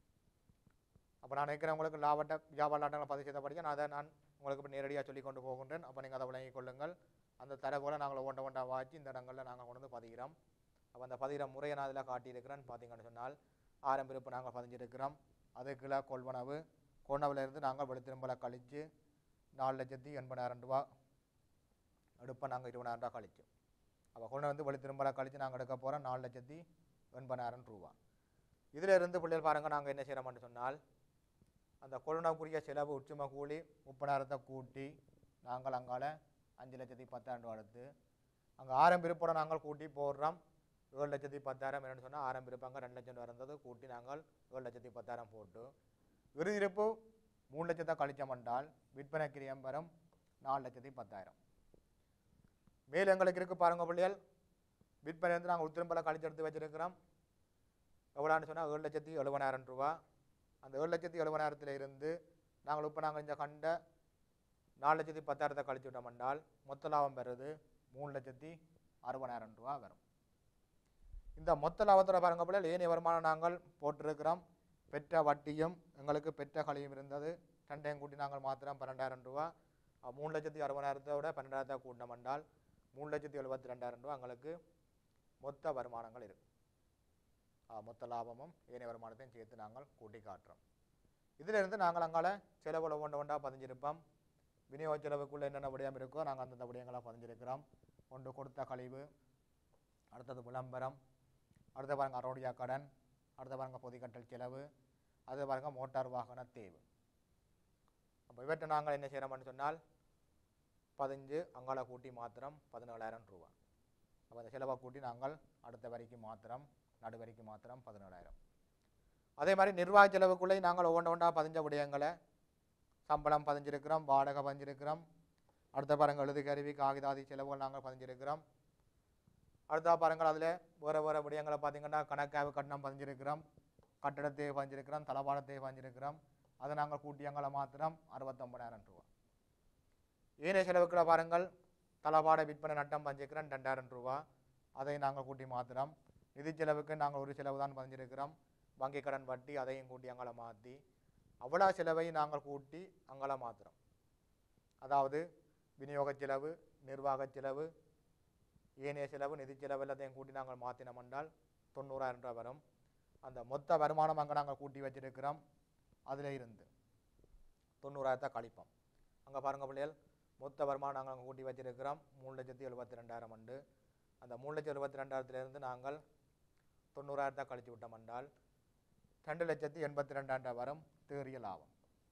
அப்போ நான் நினைக்கிறேன் உங்களுக்கு லாபட்ட வியாபார நாட்டங்களை பதிவு செய்தபடியாக நான் அதை நான் உங்களுக்கு இப்போ நேரடியாக சொல்லி கொண்டு போகின்றேன் அப்போ நீங்கள் அதை விளங்கிக் கொள்ளுங்கள் அந்த தரவுகளை நாங்கள் ஒன்றை ஒன்றா வாச்சி இந்த இடங்களில் நாங்கள் கொண்டு வந்து பதிகிறோம் அப்போ அந்த பதிகிற முறையை நான் அதில் காட்டியிருக்கிறேன் பார்த்தீங்கன்னு சொன்னால் ஆரம்பிப்பு நாங்கள் பதிஞ்சிருக்கிறோம் அதுக்குள்ள கொள்வனவு கொள்வனவுல இருந்து நாங்கள் வெளுத்திரும்பலை கழித்து நாலு லட்சத்தி எண்பதாயிரம் ரூபா எடுப்போம் நாங்கள் இருபதாயிரம் ரூபா கழிச்சு அப்போ கொண்டு வந்து வெளுத்திரும்பலை கழித்து நாங்கள் எடுக்க போகிறோம் நாலு லட்சத்தி எண்பதாயிரம் ரூபா இதில் இருந்து பிள்ளைகள் பாருங்கள் நாங்கள் என்ன செய்கிறோம்னு சொன்னால் அந்த கொள்வனவுக்குரிய செலவு உச்சும கூலி முப்பதாயிரத்தை கூட்டி நாங்கள் அங்கால அஞ்சு லட்சத்தி பத்தாயிரம் ரூபா எடுத்து அங்கே ஆரம்பிருப்போட நாங்கள் கூட்டி போடுறோம் ஏழு லட்சத்தி பத்தாயிரம் என்னன்னு சொன்னால் ஆரம்பிருப்பாங்க ரெண்டு லட்சம் ரூபா இருந்தது கூட்டி நாங்கள் ஏழு லட்சத்தி பத்தாயிரம் போட்டு இறுதியிருப்பு மூணு லட்சத்தை கழிச்சோம் என்றால் விற்பனை கிரியம் வரும் நாலு லட்சத்தி பத்தாயிரம் மேல் எங்களுக்கு இருக்கு பாருங்க பிள்ளைகள் விற்பனை வந்து நாங்கள் உத்திரம்பல கழிச்சு எடுத்து வச்சிருக்கிறோம் எவ்வளோன்னு சொன்னால் ஏழு லட்சத்தி எழுபதாயிரம் ரூபா அந்த ஏழு லட்சத்தி எழுபதாயிரத்தில் இருந்து நாங்கள் இப்போ நாங்கள் இந்த கண்ட நாலு லட்சத்தி பத்தாயிரத்தை கழிச்சு விட்டோம் என்றால் மொத்த லாபம் பெறுது மூணு லட்சத்தி அறுபதாயிரம் ரூபா வரும் இந்த மொத்த லாபத்தோட பாருங்க பிள்ளைகள் ஏனைய வருமானம் நாங்கள் போட்டிருக்கிறோம் பெற்ற வட்டியும் எங்களுக்கு பெற்ற கழியும் இருந்தது ரெண்டையும் கூட்டி நாங்கள் மாத்திரம் பன்னெண்டாயிரம் ரூபா அஹ் மூணு லட்சத்தி அறுபதாயிரத்தை விட பன்னெண்டாயிரத்தை கூட்டினோம் என்றால் மூணு லட்சத்தி எழுபத்தி ரெண்டாயிரம் ரூபா எங்களுக்கு மொத்த வருமானங்கள் இருக்கு அஹ் மொத்த லாபமும் ஏனைய வருமானத்தையும் சேர்த்து நாங்கள் கூட்டி காட்டுறோம் இதில் இருந்து நாங்கள் அங்கால செலவுல ஒன்று ஒன்றா பதிஞ்சிருப்போம் விநியோக செலவுக்குள்ளே என்னென்ன விடயம் இருக்கோ நாங்கள் அந்தந்த விடயங்களாக பதிஞ்சிருக்கிறோம் ஒன்று கொடுத்த கழிவு அடுத்தது விளம்பரம் அடுத்த பாருங்க அரோடியா கடன் அடுத்த பாருங்க பொதிக்கட்டல் செலவு அது பாருங்க மோட்டார் வாகன தேவை அப்போ இவற்றை நாங்கள் என்ன செய்கிறோம்னு சொன்னால் பதிஞ்சு அங்கால கூட்டி மாத்திரம் பதினேழாயிரம் ரூபா அப்போ அந்த செலவை கூட்டி நாங்கள் அடுத்த வரிக்கு மாத்திரம் நடுவரிக்கு மாத்திரம் பதினேழாயிரம் அதே மாதிரி நிர்வாக செலவுக்குள்ளே நாங்கள் ஒவ்வொன்று ஒன்றா பதிஞ்ச விடயங்களை சம்பளம் பதிஞ்சிருக்கிறோம் வாடகை பதிஞ்சிருக்கிறோம் அடுத்த பாருங்கள் எழுது கருவி காகிதாதி செலவுகள் நாங்கள் பதிஞ்சிருக்கிறோம் அடுத்த பாருங்கள் அதில் வேறு வேறு விடயங்களை பார்த்தீங்கன்னா கணக்காவு கட்டணம் பதிஞ்சிருக்கிறோம் கட்டடத்தை பதிஞ்சிருக்கிறோம் தளபாடத்தை பதிஞ்சிருக்கிறோம் அதை நாங்கள் கூட்டியங்களை மாத்திரம் அறுபத்தொம்பதாயிரம் ரூபா ஏனைய செலவுக்களை பாருங்கள் தளபாட விற்பனை நட்டம் பதிஞ்சிருக்கிறோம் ரெண்டாயிரம் ரூபா அதை நாங்கள் கூட்டி மாத்திரம் நிதி செலவுக்கு நாங்கள் ஒரு செலவு தான் பதிஞ்சிருக்கிறோம் வங்கி கடன் வட்டி அதையும் கூட்டி அங்கால மாற்றி அவ்வளோ செலவையும் நாங்கள் கூட்டி அங்கால மாத்திரம் அதாவது விநியோக செலவு நிர்வாக செலவு ஏனைய செலவு நிதி செலவு எல்லாத்தையும் கூட்டி நாங்கள் மாற்றினோம் என்றால் தொண்ணூறாயிரம் ரூபாய் வரும் அந்த மொத்த வருமானம் அங்கே நாங்கள் கூட்டி வச்சிருக்கிறோம் அதில் இருந்து தொண்ணூறாயிரத்தை கழிப்போம் அங்கே பாருங்க பிள்ளைகள் மொத்த வருமானம் நாங்கள் அங்கே கூட்டி வச்சிருக்கிறோம் மூணு லட்சத்தி எழுபத்தி ரெண்டாயிரம் உண்டு அந்த மூணு லட்சத்தி எழுபத்தி ரெண்டாயிரத்துலேருந்து நாங்கள் தொண்ணூறாயிரத்தை கழிச்சு விட்டோம் என்றால் ரெண்டு லட்சத்தி எண்பத்தி ரெண்டாயிரம் வரும் தேறிய லாபம்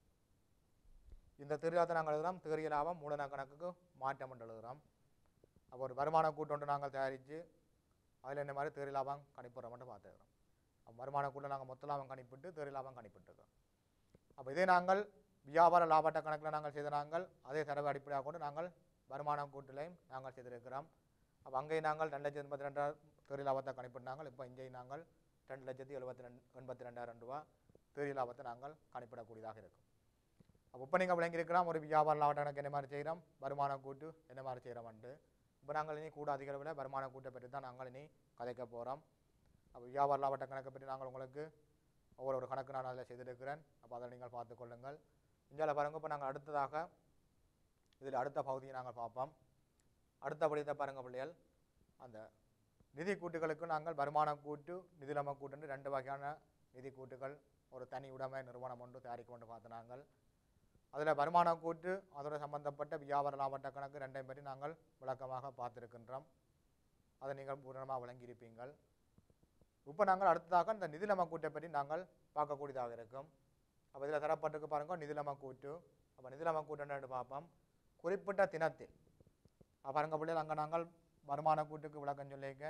இந்த திருவிழாத்தை நாங்கள் எழுதுகிறோம் தேறிய லாபம் மூலன கணக்குக்கு மாற்றம் என்று எழுதுகிறோம் அப்போ ஒரு வருமான கூட்டொன்று நாங்கள் தயாரித்து அதில் என்ன மாதிரி தேறி லாபம் கணிப்புறோம்னு பார்த்துக்கிறோம் அப்போ வருமான கூட்டம் நாங்கள் மொத்த லாபம் கணிப்பிட்டு தேறி லாபம் கணிப்பிட்டுருக்கோம் அப்போ இதே நாங்கள் வியாபார லாபட்ட கணக்கில் நாங்கள் செய்த நாங்கள் அதே தரவு அடிப்படையாக கொண்டு நாங்கள் வருமான கூட்டிலையும் நாங்கள் செய்திருக்கிறோம் அப்போ அங்கேயும் நாங்கள் ரெண்டு லட்சத்தி எண்பத்தி ரெண்டாயிரம் தேறி லாபத்தை கணிப்பிட்டாங்கள் இப்போ இங்கேயும் நாங்கள் ரெண்டு லட்சத்தி எழுபத்தி ரெண்டு எண்பத்தி ரெண்டாயிரம் ரூபா தேறி லாபத்தை நாங்கள் கணிப்பிடக்கூடியதாக இருக்கும் அப்போ இப்போ நீங்கள் விளங்கியிருக்கிறோம் ஒரு வியாபார லாபட்ட கணக்கு என்ன மாதிரி செய்கிறோம் வருமான கூட்டு என்ன மாதிரி செய்கிறோம்ட்டு இப்போ நாங்கள் இனி கூட அதிக அளவில் வருமான கூட்டை பற்றி தான் நாங்கள் இனி கதைக்க போகிறோம் அப்போ வியாபார லாபட்ட கணக்கை பற்றி நாங்கள் உங்களுக்கு ஒவ்வொரு ஒரு கணக்கு நான் அதில் செய்திருக்கிறேன் அப்போ அதை நீங்கள் பார்த்துக் கொள்ளுங்கள் இந்தியாவில் பாருங்க இப்போ நாங்கள் அடுத்ததாக இதில் அடுத்த பகுதியை நாங்கள் பார்ப்போம் அடுத்தபடியத்தை பாருங்க பிள்ளைகள் அந்த நிதி கூட்டுகளுக்கு நாங்கள் வருமான கூட்டு நிதிலம கூட்டுன்னு ரெண்டு வகையான நிதி கூட்டுகள் ஒரு தனி உடைமை நிறுவனம் ஒன்று தயாரிக்க கொண்டு பார்த்து நாங்கள் அதில் வருமான கூட்டு அதோட சம்பந்தப்பட்ட வியாபார லாபட்ட கணக்கு ரெண்டையும் பற்றி நாங்கள் விளக்கமாக பார்த்திருக்கின்றோம் அதை நீங்கள் பூரணமாக விளங்கியிருப்பீங்கள் இப்போ நாங்கள் அடுத்ததாக இந்த நிதிலம கூட்டை பற்றி நாங்கள் பார்க்கக்கூடியதாக இருக்கும் அப்போ இதில் தரப்பட்டிருக்கு பாருங்க நிதிலம கூட்டு அப்போ நிதிலம கூட்டுன்னு பார்ப்போம் குறிப்பிட்ட தினத்தில் அப்ப பாருங்க பிள்ளைகள் அங்கே நாங்கள் வருமான கூட்டுக்கு விளக்கம் சொல்லிக்க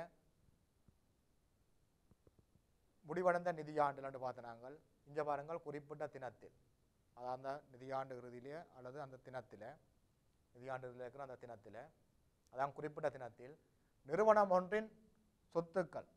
முடிவடைந்த நிதியாண்டுலன்னு பார்த்து நாங்கள் இங்கே பாருங்கள் குறிப்பிட்ட தினத்தில் அதாவது அந்த நிதியாண்டு இறுதியிலே அல்லது அந்த தினத்தில் நிதியாண்டு இறுதியில் இருக்கிற அந்த தினத்தில் அதான் குறிப்பிட்ட தினத்தில் நிறுவனம் ஒன்றின் சொத்துக்கள்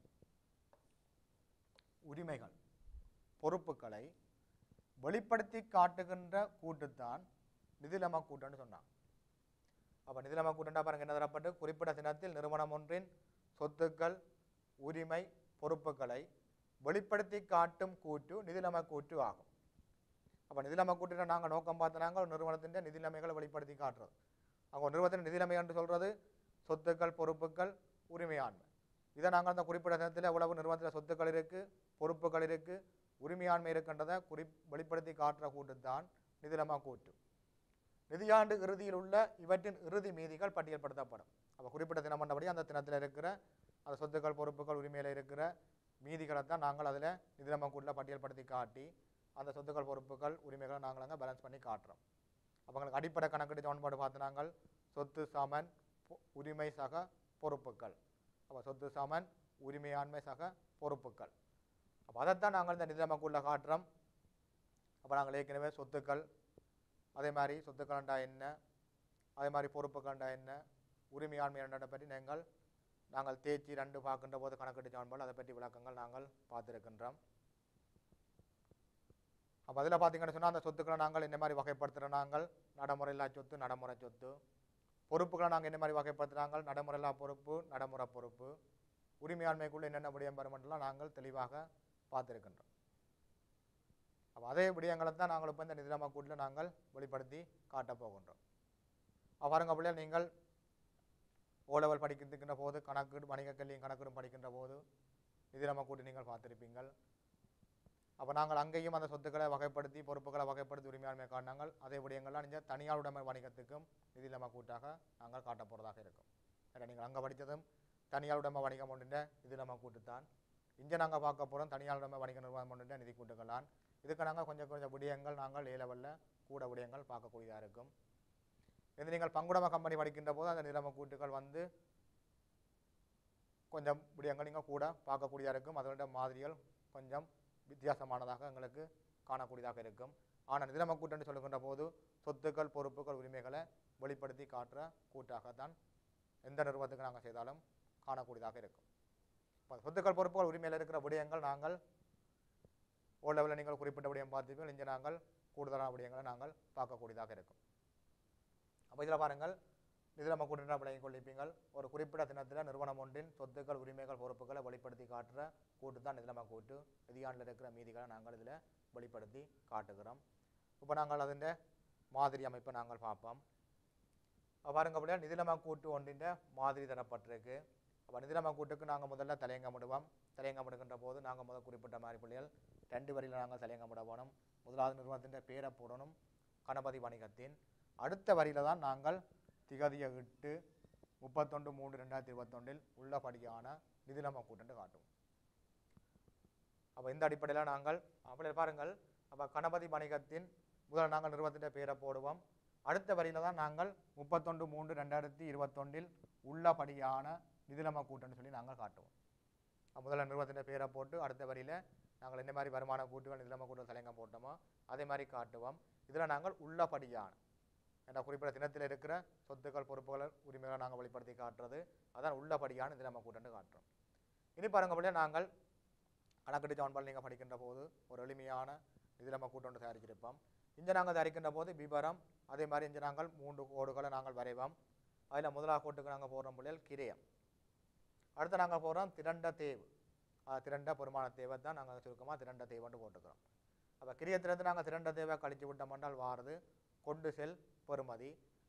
உரிமைகள் பொறுப்புகளை வெளிப்படுத்தி காட்டுகின்ற கூட்டுத்தான் நிதிலம கூட்டுன்னு சொன்னான் அப்போ நிதிலம கூட்டுண்டா பாருங்க என்ன தரப்பட்டு குறிப்பிட்ட தினத்தில் நிறுவனம் ஒன்றின் சொத்துக்கள் உரிமை பொறுப்புகளை வெளிப்படுத்தி காட்டும் கூட்டு நிதிலம கூட்டு ஆகும் அப்போ நிதிலம கூட்டின நாங்கள் நோக்கம் பார்த்தனாங்க ஒரு நிறுவனத்தின் நிதிநிலைமைகளை வெளிப்படுத்தி காட்டுறது அவங்க ஒரு நிறுவனத்தின் நிதிநிலைமை என்று சொல்றது சொத்துக்கள் பொறுப்புகள் உரிமையாண்மை இதை நாங்கள் அந்த குறிப்பிட்ட தினத்தில் எவ்வளவு நிறுவனத்தில் சொத்துக்கள் இருக்கு பொறுப்புகள் இருக்கு உரிமையாண்மை இருக்கின்றதை குறி வெளிப்படுத்தி காட்டுற கூட்டு தான் நிதிலம கூட்டு நிதியாண்டு இறுதியில் உள்ள இவற்றின் இறுதி மீதிகள் பட்டியல்படுத்தப்படும் அப்போ குறிப்பிட்ட தினம் பண்ணபடி அந்த தினத்தில் இருக்கிற அந்த சொத்துக்கள் பொறுப்புகள் உரிமையில் இருக்கிற மீதிகளை தான் நாங்கள் அதில் நிதிலம கூட்டில் பட்டியல்படுத்தி காட்டி அந்த சொத்துக்கள் பொறுப்புகள் உரிமைகளை நாங்கள் அங்கே பேலன்ஸ் பண்ணி காட்டுறோம் அப்போ எங்களுக்கு அடிப்படை கணக்கீடு சமன்பாடு பார்த்து நாங்கள் சொத்து சமன் பொ- உரிமை சக பொறுப்புகள் அப்போ சொத்து சமன் உரிமையாண்மை சக பொறுப்புகள் அப்போ அதைத்தான் நாங்கள் இந்த நிதிலம கூட்டில் காட்டுறோம் அப்போ நாங்கள் ஏற்கனவே சொத்துக்கள் அதே மாதிரி சொத்துக்கள்ண்டா என்ன அதே மாதிரி பொறுப்புக்கண்டா என்ன உரிமையாண்மை என்னை பற்றி நீங்கள் நாங்கள் தேய்ச்சி ரெண்டு பார்க்கின்ற போது கணக்கிட்டு சான்போல் அதை பற்றி விளக்கங்கள் நாங்கள் பார்த்துருக்கின்றோம் அப்போ அதில் பார்த்தீங்கன்னு சொன்னால் அந்த சொத்துக்களை நாங்கள் என்ன மாதிரி வகைப்படுத்துகிற நாங்கள் நடைமுறையில்லா சொத்து நடைமுறை சொத்து பொறுப்புகளை நாங்கள் என்ன மாதிரி வகைப்படுத்துகிறாங்க நடைமுறையில்லா பொறுப்பு நடைமுறை பொறுப்பு உரிமையாண்மைக்குள்ளே என்னென்ன விடயம் வருமென்றலாம் நாங்கள் தெளிவாக பார்த்துருக்கின்றோம் அப்போ அதே விடயங்களை தான் நாங்கள் இப்போ இந்த நிதிலமா கூட்டில் நாங்கள் வெளிப்படுத்தி காட்டப் போகின்றோம் அப்ப பாருங்க பிள்ளைகள் நீங்கள் ஓ லெவல் படிக்கின்ற போது கணக்கு வணிக கல்வியும் கணக்கிடும் படிக்கின்ற போது நிதிலமா கூட்டி நீங்கள் பார்த்திருப்பீங்கள் அப்போ நாங்கள் அங்கேயும் அந்த சொத்துக்களை வகைப்படுத்தி பொறுப்புகளை வகைப்படுத்தி உரிமையாண்மை காட்டினாங்கள் அதே விடயங்கள்லாம் நீங்கள் தனியார் உடைமை வணிகத்துக்கும் நிதிலமா கூட்டாக நாங்கள் காட்ட போகிறதாக இருக்கும் ஏன்னா நீங்கள் அங்கே படித்ததும் தனியார் உடைமை வணிகம் ஒன்றுன்ற நிதிலமா கூட்டுத்தான் இங்கே நாங்கள் பார்க்க போகிறோம் தனியார் உடைமை வணிக நிர்வாகம் ஒன்றுன்ற நிதி கூட்டுகளான் இதுக்கு நாங்கள் கொஞ்சம் கொஞ்சம் விடயங்கள் நாங்கள் ஏ லெவலில் கூட விடயங்கள் பார்க்கக்கூடியதாக இருக்கும் இது நீங்கள் பங்குடம கம்பெனி படிக்கின்ற போது அந்த நிலைமை கூட்டுகள் வந்து கொஞ்சம் விடயங்கள் நீங்கள் கூட பார்க்கக்கூடியதாக இருக்கும் அதோட மாதிரிகள் கொஞ்சம் வித்தியாசமானதாக எங்களுக்கு காணக்கூடியதாக இருக்கும் ஆனால் நிதிலம கூட்டுன்னு சொல்லுகின்ற போது சொத்துக்கள் பொறுப்புகள் உரிமைகளை வெளிப்படுத்தி காட்டுற கூட்டாகத்தான் எந்த நிறுவனத்துக்கு நாங்கள் செய்தாலும் காணக்கூடியதாக இருக்கும் இப்போ சொத்துக்கள் பொறுப்புகள் உரிமையில் இருக்கிற விடயங்கள் நாங்கள் ஓ லெவலில் நீங்கள் குறிப்பிட்ட விடயம் பார்த்திருப்பீர்கள் இங்கே நாங்கள் கூடுதலான விடயங்களை நாங்கள் பார்க்கக்கூடியதாக இருக்கும் அப்போ இதில் பாருங்கள் இதில் நம்ம கூட்டுறா விளங்கிக் கொள்ளிப்பீங்கள் ஒரு குறிப்பிட்ட தினத்தில் நிறுவனம் ஒன்றின் சொத்துக்கள் உரிமைகள் பொறுப்புகளை வெளிப்படுத்தி காட்டுற கூட்டு தான் இதில் நம்ம கூட்டு நிதியாண்டில் இருக்கிற மீதிகளை நாங்கள் இதில் வெளிப்படுத்தி காட்டுகிறோம் இப்போ நாங்கள் அதின் மாதிரி அமைப்பை நாங்கள் பார்ப்போம் அப்ப பாருங்க அப்படியே நிதிலமா கூட்டு ஒன்றின் மாதிரி தரப்பட்டிருக்கு அப்போ நிதிலமா கூட்டுக்கு நாங்கள் முதல்ல தலையங்கமிடுவோம் தலையங்கமிடுகின்ற போது நாங்கள் முதல் குறிப்பிட்ட மாதிரி பிள்ளைகள் ரெண்டு வரியில் நாங்கள் தலையங்கமிட போகணும் முதலாவது நிறுவனத்தின் பேரை போடணும் கணபதி வணிகத்தின் அடுத்த வரியில தான் நாங்கள் திகதியை இட்டு முப்பத்தொன்று மூன்று ரெண்டாயிரத்தி இருபத்தொன்றில் உள்ளபடியான நிதிலமா கூட்டுன்னு காட்டுவோம் அப்போ இந்த அடிப்படையில் நாங்கள் அப்படி பாருங்கள் அப்போ கணபதி வணிகத்தின் முதல்ல நாங்கள் நிறுவனத்தின் பேரை போடுவோம் அடுத்த வரியில தான் நாங்கள் முப்பத்தொன்று மூன்று ரெண்டாயிரத்தி இருபத்தொன்றில் உள்ளபடியான நிதிலமா கூட்டுன்னு சொல்லி நாங்கள் காட்டுவோம் அப்ப முதல்ல நிறுவனத்தின் பேரை போட்டு அடுத்த வரியில நாங்கள் என்ன மாதிரி வருமான கூட்டுகள் நிதிலமா கூட்டுகள் தலையங்கம் போட்டோமோ அதே மாதிரி காட்டுவோம் இதில் நாங்கள் உள்ளபடியான என்ற குறிப்பிட்ட தினத்தில் இருக்கிற சொத்துக்கள் பொறுப்புகள் உரிமைகளை நாங்கள் வெளிப்படுத்தி காட்டுறது அதான் உள்ளபடியான நிதிலமா கூட்டுன்னு காட்டுறோம் இனி பாருங்கபடியே நாங்கள் கணக்கெட்டு சமன்பாடு நீங்கள் படிக்கின்ற போது ஒரு எளிமையான நிதிலமா கூட்டு ஒன்று தயாரிச்சிருப்போம் இங்கே நாங்கள் தயாரிக்கின்ற போது விபரம் அதே மாதிரி இங்கே நாங்கள் மூன்று கோடுகளை நாங்கள் வரைவோம் அதில் முதலாக கோட்டுக்கு நாங்கள் போடுறோம் பிள்ளைகள் கிரயம் அடுத்து நாங்கள் போடுறோம் திரண்ட தேவு ஆஹ் திரண்ட பெருமான தேவை தான் நாங்கள் சுருக்கமாக திரண்ட தேவைன்னு போட்டுக்கிறோம் அப்போ கிரியத்திலிருந்து நாங்கள் திரண்ட தேவை கழிச்சு விட்டோம் என்றால் வாரது கொண்டு செல் பெறுமதி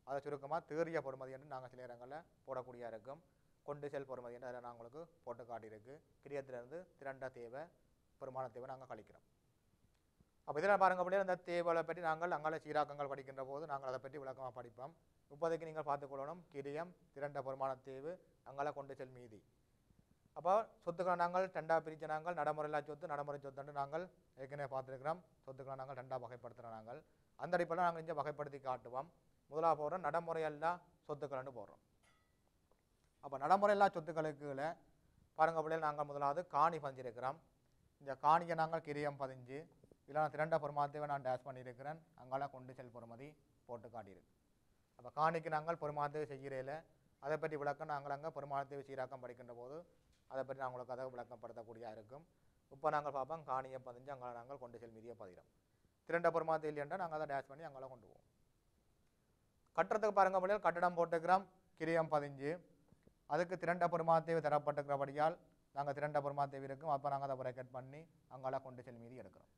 அதை சுருக்கமாக தேறிய பொறுமதி என்று நாங்கள் சில இடங்களில் போடக்கூடிய இருக்கும் கொண்டு செல் பொறுமதி என்று அதில் நான் உங்களுக்கு போட்டு காட்டியிருக்கு கிரியத்திலிருந்து திரண்ட தேவை பெருமான தேவை நாங்கள் கழிக்கிறோம் அப்போ இதில் பாருங்க அப்படியே அந்த தேவலை பற்றி நாங்கள் அங்கால சீராக்கங்கள் படிக்கின்ற போது நாங்கள் அதை பற்றி விளக்கமாக படிப்போம் இப்போதைக்கு நீங்கள் பார்த்துக்கொள்ளணும் கிரியம் திரண்ட பெருமான தேவு அங்கால கொண்டு செல் மீதி அப்போ சொத்துக்களை நாங்கள் ரெண்டா பிரிச்ச நாங்கள் நடைமுறையில்லா சொத்து நடைமுறை சொத்துன்னு நாங்கள் ஏற்கனவே பார்த்துருக்கிறோம் சொத்துக்களை நாங்கள் ரெண்டா வகைப்படுத்துகிறோம் நாங்கள் அந்த அடிப்படையில் நாங்கள் இங்கே வகைப்படுத்தி காட்டுவோம் முதலாக போடுறோம் நடைமுறையல்லா சொத்துக்கள்னு போடுறோம் அப்போ நடைமுறையில்லா சொத்துக்களுக்குள்ள பாருங்க பிள்ளைகள் நாங்கள் முதலாவது காணி பதிஞ்சிருக்கிறோம் இந்த காணியை நாங்கள் கிரியம் பதிஞ்சு இல்லை திரண்ட பெருமாத்தேவை நான் டேஷ் பண்ணியிருக்கிறேன் அங்கால கொண்டு செல் பொறுமதி போட்டு காட்டியிருக்கு அப்போ காணிக்கு நாங்கள் பெருமாத்தேவை செய்கிறேல அதை பற்றி விளக்கம் நாங்கள் அங்கே பெருமாத்தேவை சீராக்கம் படிக்கின்ற போது அதை பற்றி நான் உங்களுக்கு அதை விளக்கப்படுத்தக்கூடியா இருக்கும் இப்போ நாங்கள் பார்ப்போம் காணியை பதிஞ்சு அங்கே நாங்கள் கொண்டு செல் மீதியை பதிகிறோம் திரண்ட பெருமாத்தை இல்லையென்றா நாங்கள் அதை டேஷ் பண்ணி அங்கே கொண்டு போவோம் கட்டுறதுக்கு பாருங்க முடியாது கட்டடம் போட்டுக்கிறோம் கிரியம் பதிஞ்சு அதுக்கு திரண்ட பெருமாத்தேவி தரப்பட்டிருக்கிறபடியால் நாங்கள் திரண்ட பெருமாத்தேவி இருக்கும் அப்போ நாங்கள் அதை பிரேக்கெட் பண்ணி அங்கால கொண்டு செல் மீதி எடுக்கிறோம்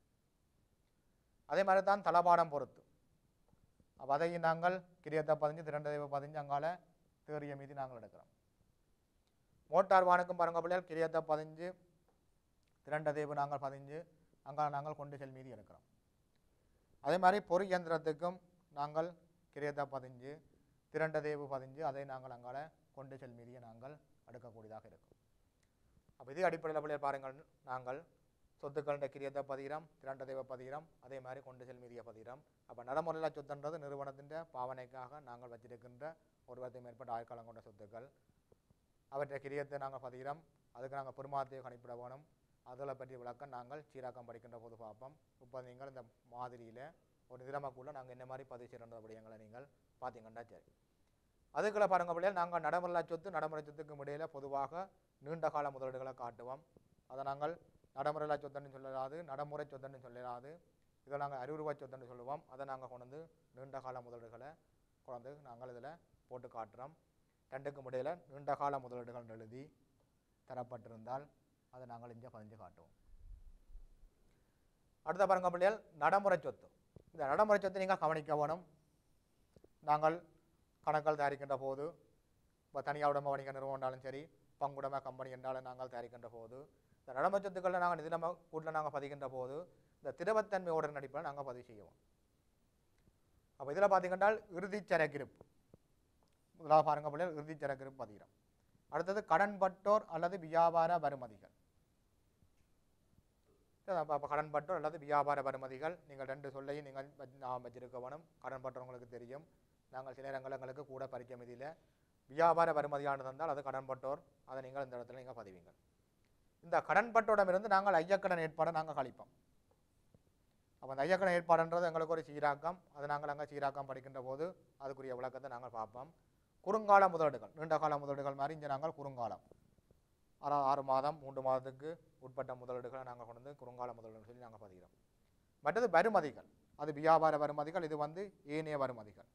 அதே மாதிரி தான் தளபாடம் பொறுத்து அப்போ அதையும் நாங்கள் கிரியத்தை பதிஞ்சு திரண்ட தெய்வ பதிஞ்சு அங்கால தேறிய மீதி நாங்கள் எடுக்கிறோம் மோட்டார் வானுக்கும் பாருங்க பிள்ளைகள் கிரியத்தை பதிஞ்சு திரண்ட தெய்வம் நாங்கள் பதிஞ்சு அங்கால நாங்கள் கொண்டு செல் மீதி எடுக்கிறோம் அதே மாதிரி பொறி இயந்திரத்துக்கும் நாங்கள் கிரியத்தை பதிஞ்சு திரண்ட தேவு பதிஞ்சு அதை நாங்கள் அங்கால கொண்டு செல் மீதியை நாங்கள் எடுக்கக்கூடியதாக இருக்கும் அப்போ இது அடிப்படையில் பிள்ளைகள் பாருங்கள் நாங்கள் சொத்துக்கள கிரியத்தை பதிகிறோம் திரண்ட தெய்வ பதிகிறோம் அதே மாதிரி கொண்டு செல் மீதியை பதிகிறோம் அப்போ நடைமுறையில் சொத்துன்றது நிறுவனத்தின் பாவனைக்காக நாங்கள் வச்சிருக்கின்ற ஒரு வருடத்தை மேற்பட்ட ஆயுட்காலம் கொண்ட சொத்துக்கள் அவற்றை கிரியத்தை நாங்கள் பதிகிறோம் அதுக்கு நாங்கள் பெருமாத்தையை கணிப்பிட வேணும் அதில் பற்றி விளக்கம் நாங்கள் சீராக்கம் படிக்கின்ற போது பார்ப்போம் இப்போ நீங்கள் இந்த மாதிரியில் ஒரு நிறமக்குள்ளே நாங்கள் என்ன மாதிரி பதிவு செய்கிற விடயங்களை நீங்கள் பார்த்தீங்கன்னா சரி அதுக்குள்ள பாருங்க பிள்ளைகள் நாங்கள் நடைமுறை சொத்து நடைமுறை சொத்துக்கும் இடையில பொதுவாக நீண்ட கால முதலீடுகளை காட்டுவோம் அதை நாங்கள் நடைமுறையில்லா சொத்துன்னு சொல்லலாது நடைமுறை சொத்துன்னு சொல்லலாது இதை நாங்கள் அறுபது ரூபாய் சொத்துன்னு சொல்லுவோம் அதை நாங்கள் கொண்டு வந்து நீண்ட கால முதலீடுகளை கொண்டு வந்து நாங்கள் இதில் போட்டு காட்டுறோம் ரெண்டுக்கும் இடையில நீண்ட கால முதலீடுகள் எழுதி தரப்பட்டிருந்தால் அதை நாங்கள் இங்கே பதிஞ்சு காட்டுவோம் அடுத்த பாருங்க பிள்ளைகள் நடைமுறை சொத்து இந்த நடைமுறை சொத்தை நீங்கள் கவனிக்க வேணும் நாங்கள் கணக்குகள் தயாரிக்கின்ற போது இப்போ தனியார் உடம்பு வணிக நிறுவனம் என்றாலும் சரி பங்குடம கம்பெனி என்றாலும் நாங்கள் தயாரிக்கின்ற போது இந்த நடைமுறை சொத்துக்களில் நாங்கள் நிதிநம கூட்டில் நாங்கள் பதிகின்ற போது இந்த திரவத்தன்மையோட அடிப்படையில் நாங்கள் பதிவு செய்வோம் அப்போ இதில் பார்த்தீங்கன்னா இறுதிச் சரக்கிருப்பு முதலாவது பாருங்க பிள்ளைகள் இறுதிச் சரக்கிருப்பு பதிகிறோம் அடுத்தது கடன்பட்டோர் அல்லது வியாபார வருமதிகள் அப்போ கடன்பட்டோர் அல்லது வியாபார வருமதிகள் நீங்கள் ரெண்டு சொல்லையும் நீங்கள் வச்சு- ஞாபகம் வச்சிருக்க வேணும் கடன்பட்டவங்களுக்கு தெரியும் நாங்கள் சில இடங்கள் எங்களுக்கு கூட பறிக்க மீதியில் வியாபார வருமதியானது இருந்தால் அது கடன்பட்டோர் அதை நீங்கள் இந்த இடத்துல நீங்கள் பதிவீங்க இந்த கடன்பட்டோடமிருந்து நாங்கள் ஐயக்கடன் ஏற்பாடை நாங்கள் கழிப்போம் அப்போ அந்த ஐயக்கடன் ஏற்பாடுன்றது எங்களுக்கு ஒரு சீராக்கம் அது நாங்கள் அங்கே சீராக்கம் படிக்கின்ற போது அதுக்குரிய விளக்கத்தை நாங்கள் பார்ப்போம் குறுங்கால முதலீடுகள் நீண்ட கால முதலீடுகள் மாதிரி இங்கே நாங்கள் குறுங்காலம் ஆறு ஆறு மாதம் மூன்று மாதத்துக்கு உட்பட்ட முதலீடுகளை நாங்கள் கொண்டு வந்து குறுங்கால முதலீடுன்னு சொல்லி நாங்கள் பதிகிறோம் மற்றது வருமதிகள் அது வியாபார வருமதிகள் இது வந்து ஏனைய வருமதிகள்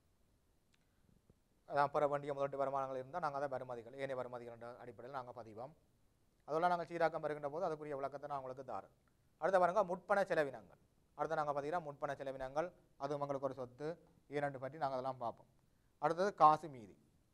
அதான் பெற வேண்டிய முதலீட்டு வருமானங்கள் இருந்தால் நாங்கள் அதை வருமதிகள் ஏனைய வருமதிகள் என்ற அடிப்படையில் நாங்கள் பதிவோம் அதெல்லாம் நாங்கள் சீராக்கம் பெறுகின்ற போது அதுக்குரிய விளக்கத்தை நான் உங்களுக்கு தாரேன் அடுத்த பாருங்க முற்பண செலவினங்கள் அடுத்து நாங்கள் பார்த்தீங்கன்னா முற்பண செலவினங்கள் அது உங்களுக்கு ஒரு சொத்து இரண்டு பற்றி நாங்கள் அதெல்லாம் பார்ப்போம் அடுத்தது காசு மீதி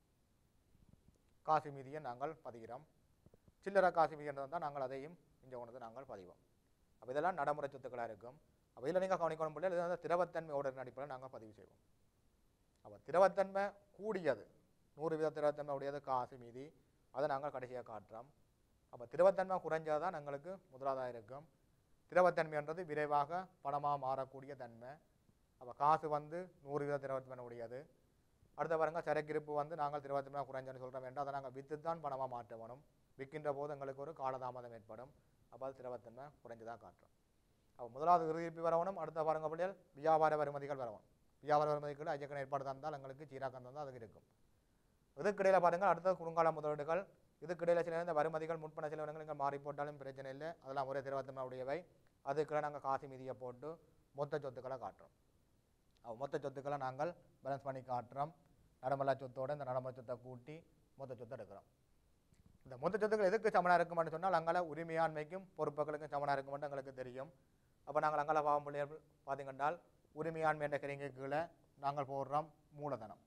காசு மீதியை நாங்கள் பதிகிறோம் சில்லறை காசு மீதி இருந்தால் நாங்கள் அதையும் இங்கே கொண்டு வந்து நாங்கள் பதிவோம் அப்போ இதெல்லாம் நடைமுறை சொத்துக்களாக இருக்கும் அப்போ இதில் நீங்கள் கவனிக்கணும் போல இது வந்து திரவத்தன்மையோட அடிப்படையில் நாங்கள் பதிவு செய்வோம் அப்போ திரவத்தன்மை கூடியது நூறு வீத திரவத்தன்மை உடையது காசு மீதி அதை நாங்கள் கடைசியாக காட்டுறோம் அப்போ திரவத்தன்மை குறைஞ்சாதான் தான் எங்களுக்கு முதலாவதாக இருக்கும் திரவத்தன்மைன்றது விரைவாக பணமாக மாறக்கூடிய தன்மை அப்போ காசு வந்து நூறு வீத திரவத்தன்மை உடையது அடுத்த பாருங்க சரக்கிருப்பு வந்து நாங்கள் திரவத்தன்மை குறைஞ்சன்னு சொல்கிறோம் வேண்டாம் அதை நாங்கள் விற்று தான் பணமாக மாற்ற வேணும் விற்கின்ற போது எங்களுக்கு ஒரு காலதாமதம் ஏற்படும் அப்போ அது திரவத்தன்மை குறைஞ்சதாக காட்டுறோம் அப்போ முதலாவது இறுதிப்பு வரணும் அடுத்த பாருங்க பிள்ளைகள் வியாபார வருமதிகள் வரணும் வியாபார வருமதிகள் ஐயக்கண ஏற்பாடு தந்தால் எங்களுக்கு சீராக்கம் தந்தால் அதுக்கு இருக்கும் இதுக்கிடையில் பாருங்கள் அடுத்த குறுங்கால முதலீடுகள் இதுக்கிடையில் சில இந்த வருமதிகள் முன்பண செலவினங்கள் இங்கே மாறி போட்டாலும் பிரச்சனை இல்லை அதெல்லாம் ஒரே திரவத்தன்மை உடையவை அதுக்குள்ள நாங்கள் காசு மீதியை போட்டு மொத்த சொத்துக்களை காட்டுறோம் அப்போ மொத்த சொத்துக்களை நாங்கள் பேலன்ஸ் பண்ணி காட்டுறோம் நடைமுறை சொத்தோட இந்த நடைமுறை சொத்தை கூட்டி மொத்த சொத்தை எடுக்கிறோம் இந்த மொத்த சொத்துக்கள் எதுக்கு சமனாக இருக்கும்னு சொன்னால் அங்கால உரிமையாண்மைக்கும் பொறுப்புகளுக்கும் சமனாக இருக்குமென்று எங்களுக்கு தெரியும் அப்போ நாங்கள் அங்கால பாவம் பிள்ளைகள் பார்த்தீங்கன்னால் உரிமையாண்மை என்ற கிரிங்க கீழே நாங்கள் போடுறோம் மூலதனம்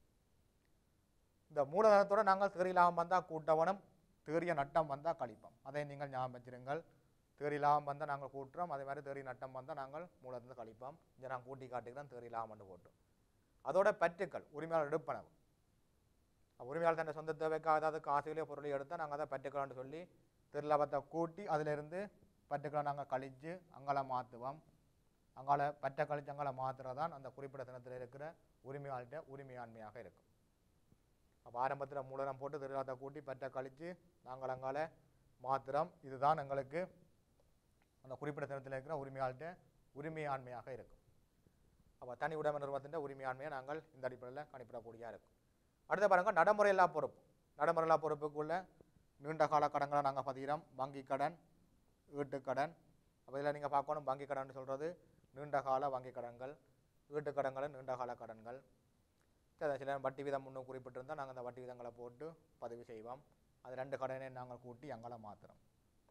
இந்த மூலதனத்தோட நாங்கள் தேறி லாபம் வந்தால் கூட்டவனும் தேறிய நட்டம் வந்தால் கழிப்போம் அதை நீங்கள் ஞாபகம் வச்சிருங்கள் தேறி லாபம் வந்தால் நாங்கள் கூட்டுறோம் அதே மாதிரி தேறி நட்டம் வந்தால் நாங்கள் மூலதனத்தை கழிப்போம் இதை நான் கூட்டி காட்டுக்கிறேன் தேறி லாபம்னு போட்டு அதோட பற்றுக்கள் உரிமையாளர் எடுப்பனவு உரிமையாளர் தன்னை சொந்த தேவைக்காக ஏதாவது காசுகளே பொருளை எடுத்தால் நாங்கள் அதை பற்றுக்கலாம்னு சொல்லி திருலாபத்தை கூட்டி அதிலிருந்து பற்றுக்களை நாங்கள் கழித்து அங்கால மாற்றுவோம் அங்கால பற்றை கழிச்சு அங்கால மாற்றுறதான் அந்த குறிப்பிட்ட தினத்தில் இருக்கிற உரிமையாளர்கிட்ட உரிமையாண்மையாக இருக்கும் அப்போ ஆரம்பத்தில் மூலதனம் போட்டு திருவிழாத்தை கூட்டி பற்றை கழித்து நாங்கள் அங்கால மாத்திரம் இதுதான் எங்களுக்கு அந்த குறிப்பிட்ட தினத்தில் இருக்கிற உரிமையாளர்கிட்ட உரிமையாண்மையாக இருக்கும் அப்போ தனி உடைமை நிறுவனத்தின் உரிமையாண்மையை நாங்கள் இந்த அடிப்படையில் கணிப்பிடக்கூடியதாக இருக்கும் அடுத்த பாருங்க நடைமுறையில்லா பொறுப்பு நடைமுறையில்லா பொறுப்புக்குள்ள நீண்ட கால கடன்களை நாங்கள் பதிகிறோம் வங்கி கடன் வீட்டுக்கடன் அப்போ இதில் நீங்கள் பார்க்கணும் வங்கி கடன் சொல்கிறது நீண்ட கால வங்கி கடன்கள் வீட்டுக்கடன்கள் நீண்ட கால கடன்கள் சரி, சில நேரம் வட்டி வீதம் முன்னும் குறிப்பிட்டிருந்தால் நாங்கள் அந்த வட்டி வீதங்களை போட்டு பதிவு செய்வோம் அது ரெண்டு கடனை நாங்கள் கூட்டி அங்கால மாத்திரம்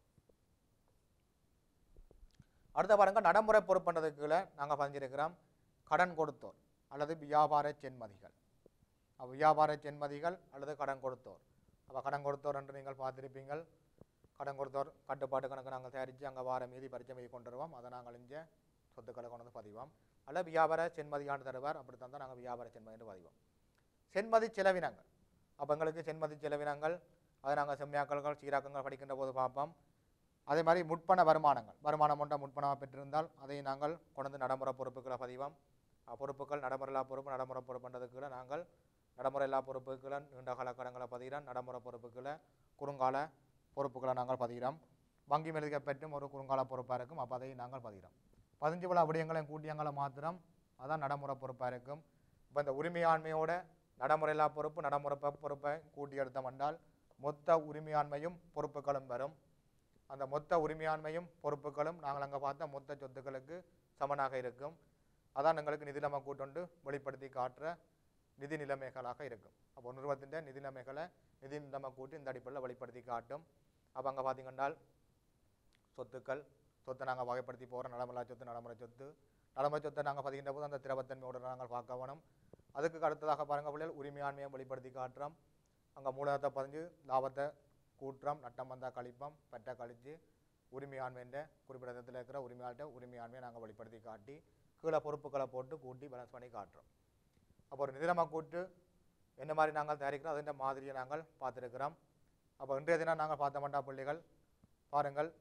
அடுத்த பாருங்க நடைமுறை பொறுப்புன்றதுக்குள்ள நாங்கள் பதிஞ்சிருக்கிறோம் கடன் கொடுத்தோர் அல்லது வியாபார சென்மதிகள் அப்போ வியாபார சென்மதிகள் அல்லது கடன் கொடுத்தோர் அப்போ கடன் கொடுத்தோர் என்று நீங்கள் பார்த்திருப்பீங்கள் கடன் கொடுத்தோர் கட்டுப்பாட்டு கணக்கு நாங்கள் தயாரித்து அங்கே வார மீதி பரிச்சை மீதி கொண்டு வருவோம் அதை நாங்கள் இங்கே சொத்துக்களை கொண்டு வந்து பதிவோம் அல்ல வியாபார சென்மதியாண்டு தருவார் அப்படி தந்தால் நாங்கள் வியாபார சென்மதி என்று பதிவோம் சென்மதி செலவினங்கள் அப்போ எங்களுக்கு சென்மதி செலவினங்கள் அதை நாங்கள் செம்மையாக்கல்கள் சீராக்கங்கள் படிக்கின்ற போது பார்ப்போம் அதே மாதிரி முற்பண வருமானங்கள் வருமானம் ஒன்றை முற்பணமாக பெற்றிருந்தால் அதை நாங்கள் கொண்டு வந்து நடைமுறை பொறுப்புகளை பதிவோம் அஹ் பொறுப்புகள் நடைமுறையில்லா பொறுப்பு நடைமுறை பொறுப்புன்றதுக்குள்ள நாங்கள் நடைமுறையில்லா பொறுப்புகளை நீண்ட கால கடன்களை பதிகிறோம் நடைமுறை பொறுப்புகளை குறுங்கால பொறுப்புகளை நாங்கள் பதிகிறோம் வங்கி மெழுக பெற்றும் ஒரு குறுங்கால பொறுப்பாக இருக்கும் அப்போ அதை நாங்கள் பதிகிறோம் பதினஞ்சு பல விடயங்களையும் கூட்டியங்களை மாத்திரம் அதான் நடைமுறை பொறுப்பாக இருக்கும் இப்போ இந்த உரிமையாண்மையோட நடைமுறையில்லா பொறுப்பு நடைமுறை பொ- பொறுப்பை கூட்டி எடுத்தோம் என்றால் மொத்த உரிமையாண்மையும் பொறுப்புகளும் வரும் அந்த மொத்த உரிமையாண்மையும் பொறுப்புகளும் நாங்கள் அங்கே பார்த்த மொத்த சொத்துக்களுக்கு சமனாக இருக்கும் அதான் எங்களுக்கு நிதி நிலைமை கூட்டொண்டு வெளிப்படுத்தி காட்டுற நிதி நிலைமைகளாக இருக்கும் அப்போ நிறுவனத்தின் நிதி நிலைமைகளை நிதி நிலைமை கூட்டி இந்த அடிப்படையில் வெளிப்படுத்தி காட்டும் அப்போ அங்கே பார்த்தீங்கன்னா சொத்துக்கள் சொத்தை நாங்கள் வகைப்படுத்தி போகிறோம் நடைமுறை சொத்து நடைமுறை சொத்து நடைமுறை சொத்தை நாங்கள் பதிகின்ற போது அந்த திரவத்தன்மையோடு நாங்கள் பார்க்க வேணும் அதுக்கு அடுத்ததாக பாருங்க பிள்ளைகள் உரிமையாண்மையை வெளிப்படுத்தி காட்டுறோம் அங்கே மூலதனத்தை பதிஞ்சு லாபத்தை கூட்டுறோம் நட்டம் வந்தால் கழிப்போம் பெற்ற கழித்து உரிமையாண்மைன்ற குறிப்பிட்ட இடத்துல இருக்கிற உரிமையாள்கிட்ட உரிமையாண்மையை நாங்கள் வெளிப்படுத்தி காட்டி கீழே பொறுப்புகளை போட்டு கூட்டி பேலன்ஸ் பண்ணி காட்டுறோம் அப்போ ஒரு நிதிநிலைமை கூட்டு என்ன மாதிரி நாங்கள் தயாரிக்கிறோம் அதுன்ற மாதிரியை நாங்கள் பார்த்துருக்கிறோம் அப்போ இன்றைய தினம் நாங்கள் பார்த்த மாட்டா பிள்ளைகள் பாருங்கள்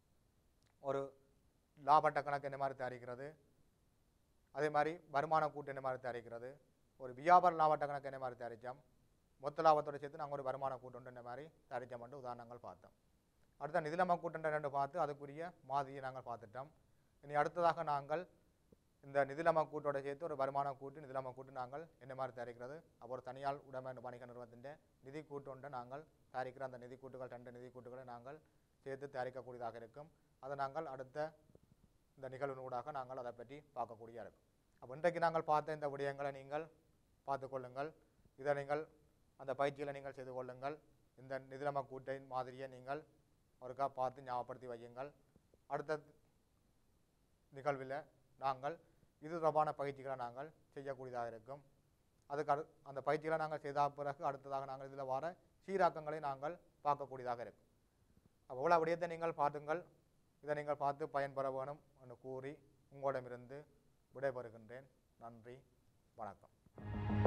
ஒரு லாபட்ட கணக்கு என்ன மாதிரி தயாரிக்கிறது அதே மாதிரி வருமான கூட்டு என்ன மாதிரி தயாரிக்கிறது ஒரு வியாபார லாபட்ட கணக்கு என்ன மாதிரி தயாரித்தோம் மொத்த லாபத்தோட சேர்த்து நாங்கள் ஒரு வருமான கூட்டு என்ன மாதிரி தயாரித்தோம்னு உதாரணங்கள் பார்த்தோம் அடுத்த நிதிநிலைமை கூட்டுன்ற ரெண்டு பார்த்து அதுக்குரிய மாதிரியை நாங்கள் பார்த்துட்டோம் இனி அடுத்ததாக நாங்கள் இந்த நிதிநிலைமை கூட்டோட சேர்த்து ஒரு வருமான கூட்டு நிதிநிலைமை கூட்டு நாங்கள் என்ன மாதிரி தயாரிக்கிறது அப்போ ஒரு தனியார் உடைமை வணிக நிறுவனத்தின் நிதி கூட்டு ஒன்றை நாங்கள் தயாரிக்கிற அந்த நிதி கூட்டுகள் ரெண்டு நிதி கூட்டுகளை நாங்கள் சேர்த்து தயாரிக்கக்கூடியதாக இருக்கும் அதை நாங்கள் அடுத்த இந்த நிகழ்வினூடாக நாங்கள் அதை பற்றி பார்க்கக்கூடிய இருக்கும் அப்போ இன்றைக்கு நாங்கள் பார்த்த இந்த விடயங்களை நீங்கள் பார்த்து கொள்ளுங்கள் இதை நீங்கள் அந்த பயிற்சிகளை நீங்கள் செய்து கொள்ளுங்கள் இந்த நிதிநிலைமை கூட்டின் மாதிரியை நீங்கள் ஒருக்கா பார்த்து ஞாபகப்படுத்தி வையுங்கள் அடுத்த நிகழ்வில் நாங்கள் இது தொடர்பான பயிற்சிகளை நாங்கள் செய்யக்கூடியதாக இருக்கும் அதுக்கு அடு அந்த பயிற்சிகளை நாங்கள் செய்த பிறகு அடுத்ததாக நாங்கள் இதில் வர சீராக்கங்களை நாங்கள் பார்க்கக்கூடியதாக இருக்கும் அப்போ இவ்வளோ விடயத்தை நீங்கள் பார்த்துங்கள் இதை நீங்கள் பார்த்து பயன்பெற வேணும் என்று கூறி உங்களிடமிருந்து விடைபெறுகின்றேன் நன்றி வணக்கம்